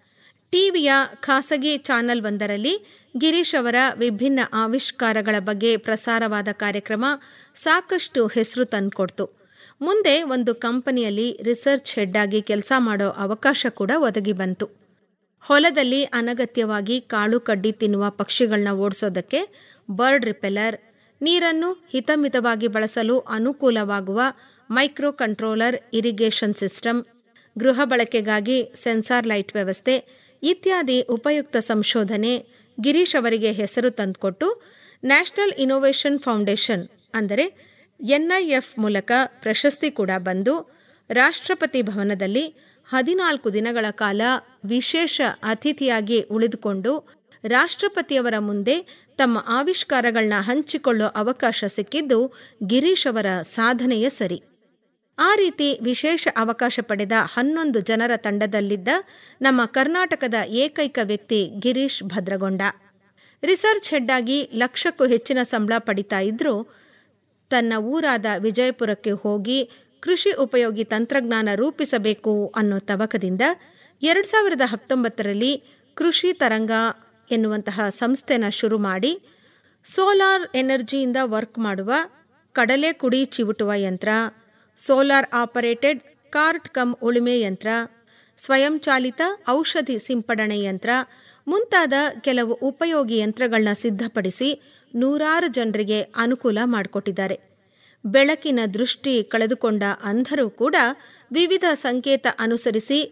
ಟಿವಿಯ ಖಾಸಗಿ ಚಾನೆಲ್ ಒಂದರಲ್ಲಿ ಗಿರೀಶ್ ಅವರ ವಿಭಿನ್ನ ಆವಿಷ್ಕಾರಗಳ ಬಗ್ಗೆ ಪ್ರಸಾರವಾದ ಕಾರ್ಯಕ್ರಮ ಸಾಕಷ್ಟು ಹೆಸರು ತಂದುಕೊಡ್ತು ಮುಂದೆ ಒಂದು ಕಂಪನಿಯಲ್ಲಿ ರಿಸರ್ಚ್ ಹೆಡ್ ಆಗಿ ಕೆಲಸ ಮಾಡೋ ಅವಕಾಶ ಕೂಡ ಒದಗಿ ಬಂತು ಹೊಲದಲ್ಲಿ ಅನಗತ್ಯವಾಗಿ ಕಾಳು ಕಡ್ಡಿ ತಿನ್ನುವ ಪಕ್ಷಿಗಳನ್ನ ಓಡಿಸೋದಕ್ಕೆ ಬರ್ಡ್ ರಿಪೆಲ್ಲರ್ ನೀರನ್ನು ಹಿತಮಿತವಾಗಿ ಬಳಸಲು ಅನುಕೂಲವಾಗುವ ಮೈಕ್ರೋ ಕಂಟ್ರೋಲರ್ ಇರಿಗೇಷನ್ ಸಿಸ್ಟಮ್ ಗೃಹ ಬಳಕೆಗಾಗಿ ಸೆನ್ಸಾರ್ ಲೈಟ್ ವ್ಯವಸ್ಥೆ ಇತ್ಯಾದಿ ಉಪಯುಕ್ತ ಸಂಶೋಧನೆ ಗಿರೀಶ್ ಅವರಿಗೆ ಹೆಸರು ತಂದುಕೊಟ್ಟು ನ್ಯಾಷನಲ್ ಇನೋವೇಷನ್ ಫೌಂಡೇಶನ್ ಅಂದರೆ ಎನ್ಐಎಫ್ ಮೂಲಕ ಪ್ರಶಸ್ತಿ ಕೂಡ ಬಂದು ರಾಷ್ಟ್ರಪತಿ ಭವನದಲ್ಲಿ ಹದಿನಾಲ್ಕು ದಿನಗಳ ಕಾಲ ವಿಶೇಷ ಅತಿಥಿಯಾಗಿ ಉಳಿದುಕೊಂಡು ರಾಷ್ಟ್ರಪತಿಯವರ ಮುಂದೆ ತಮ್ಮ ಆವಿಷ್ಕಾರಗಳನ್ನ ಹಂಚಿಕೊಳ್ಳೋ ಅವಕಾಶ ಸಿಕ್ಕಿದ್ದು ಗಿರೀಶ್ ಅವರ ಸಾಧನೆಯ ಸರಿ ಆ ರೀತಿ ವಿಶೇಷ ಅವಕಾಶ ಪಡೆದ ಹನ್ನೊಂದು ಜನರ ತಂಡದಲ್ಲಿದ್ದ ನಮ್ಮ ಕರ್ನಾಟಕದ ಏಕೈಕ ವ್ಯಕ್ತಿ ಗಿರೀಶ್ ಭದ್ರಗೊಂಡ ರಿಸರ್ಚ್ ಹೆಡ್ ಆಗಿ ಲಕ್ಷಕ್ಕೂ ಹೆಚ್ಚಿನ ಸಂಬಳ ಪಡಿತಾ ಇದ್ರೂ ತನ್ನ ಊರಾದ ವಿಜಯಪುರಕ್ಕೆ ಹೋಗಿ ಕೃಷಿ ಉಪಯೋಗಿ ತಂತ್ರಜ್ಞಾನ ರೂಪಿಸಬೇಕು ಅನ್ನೋ ತವಕದಿಂದ ಎರಡು ಸಾವಿರದ ಹತ್ತೊಂಬತ್ತರಲ್ಲಿ ಕೃಷಿ ತರಂಗ ಎನ್ನುವಂತಹ ಸಂಸ್ಥೆನ ಶುರು ಮಾಡಿ ಸೋಲಾರ್ ಎನರ್ಜಿಯಿಂದ ವರ್ಕ್ ಮಾಡುವ ಕಡಲೆ ಕುಡಿ ಚಿವುಟುವ ಯಂತ್ರ ಸೋಲಾರ್ ಆಪರೇಟೆಡ್ ಕಾರ್ಟ್ ಕಮ್ ಉಳುಮೆ ಯಂತ್ರ ಸ್ವಯಂಚಾಲಿತ ಔಷಧಿ ಸಿಂಪಡಣೆ ಯಂತ್ರ ಮುಂತಾದ ಕೆಲವು ಉಪಯೋಗಿ ಯಂತ್ರಗಳನ್ನ ಸಿದ್ಧಪಡಿಸಿ ನೂರಾರು ಜನರಿಗೆ ಅನುಕೂಲ ಮಾಡಿಕೊಟ್ಟಿದ್ದಾರೆ ಬೆಳಕಿನ ದೃಷ್ಟಿ ಕಳೆದುಕೊಂಡ ಅಂಧರು ಕೂಡ ವಿವಿಧ ಸಂಕೇತ ಅನುಸರಿಸಿ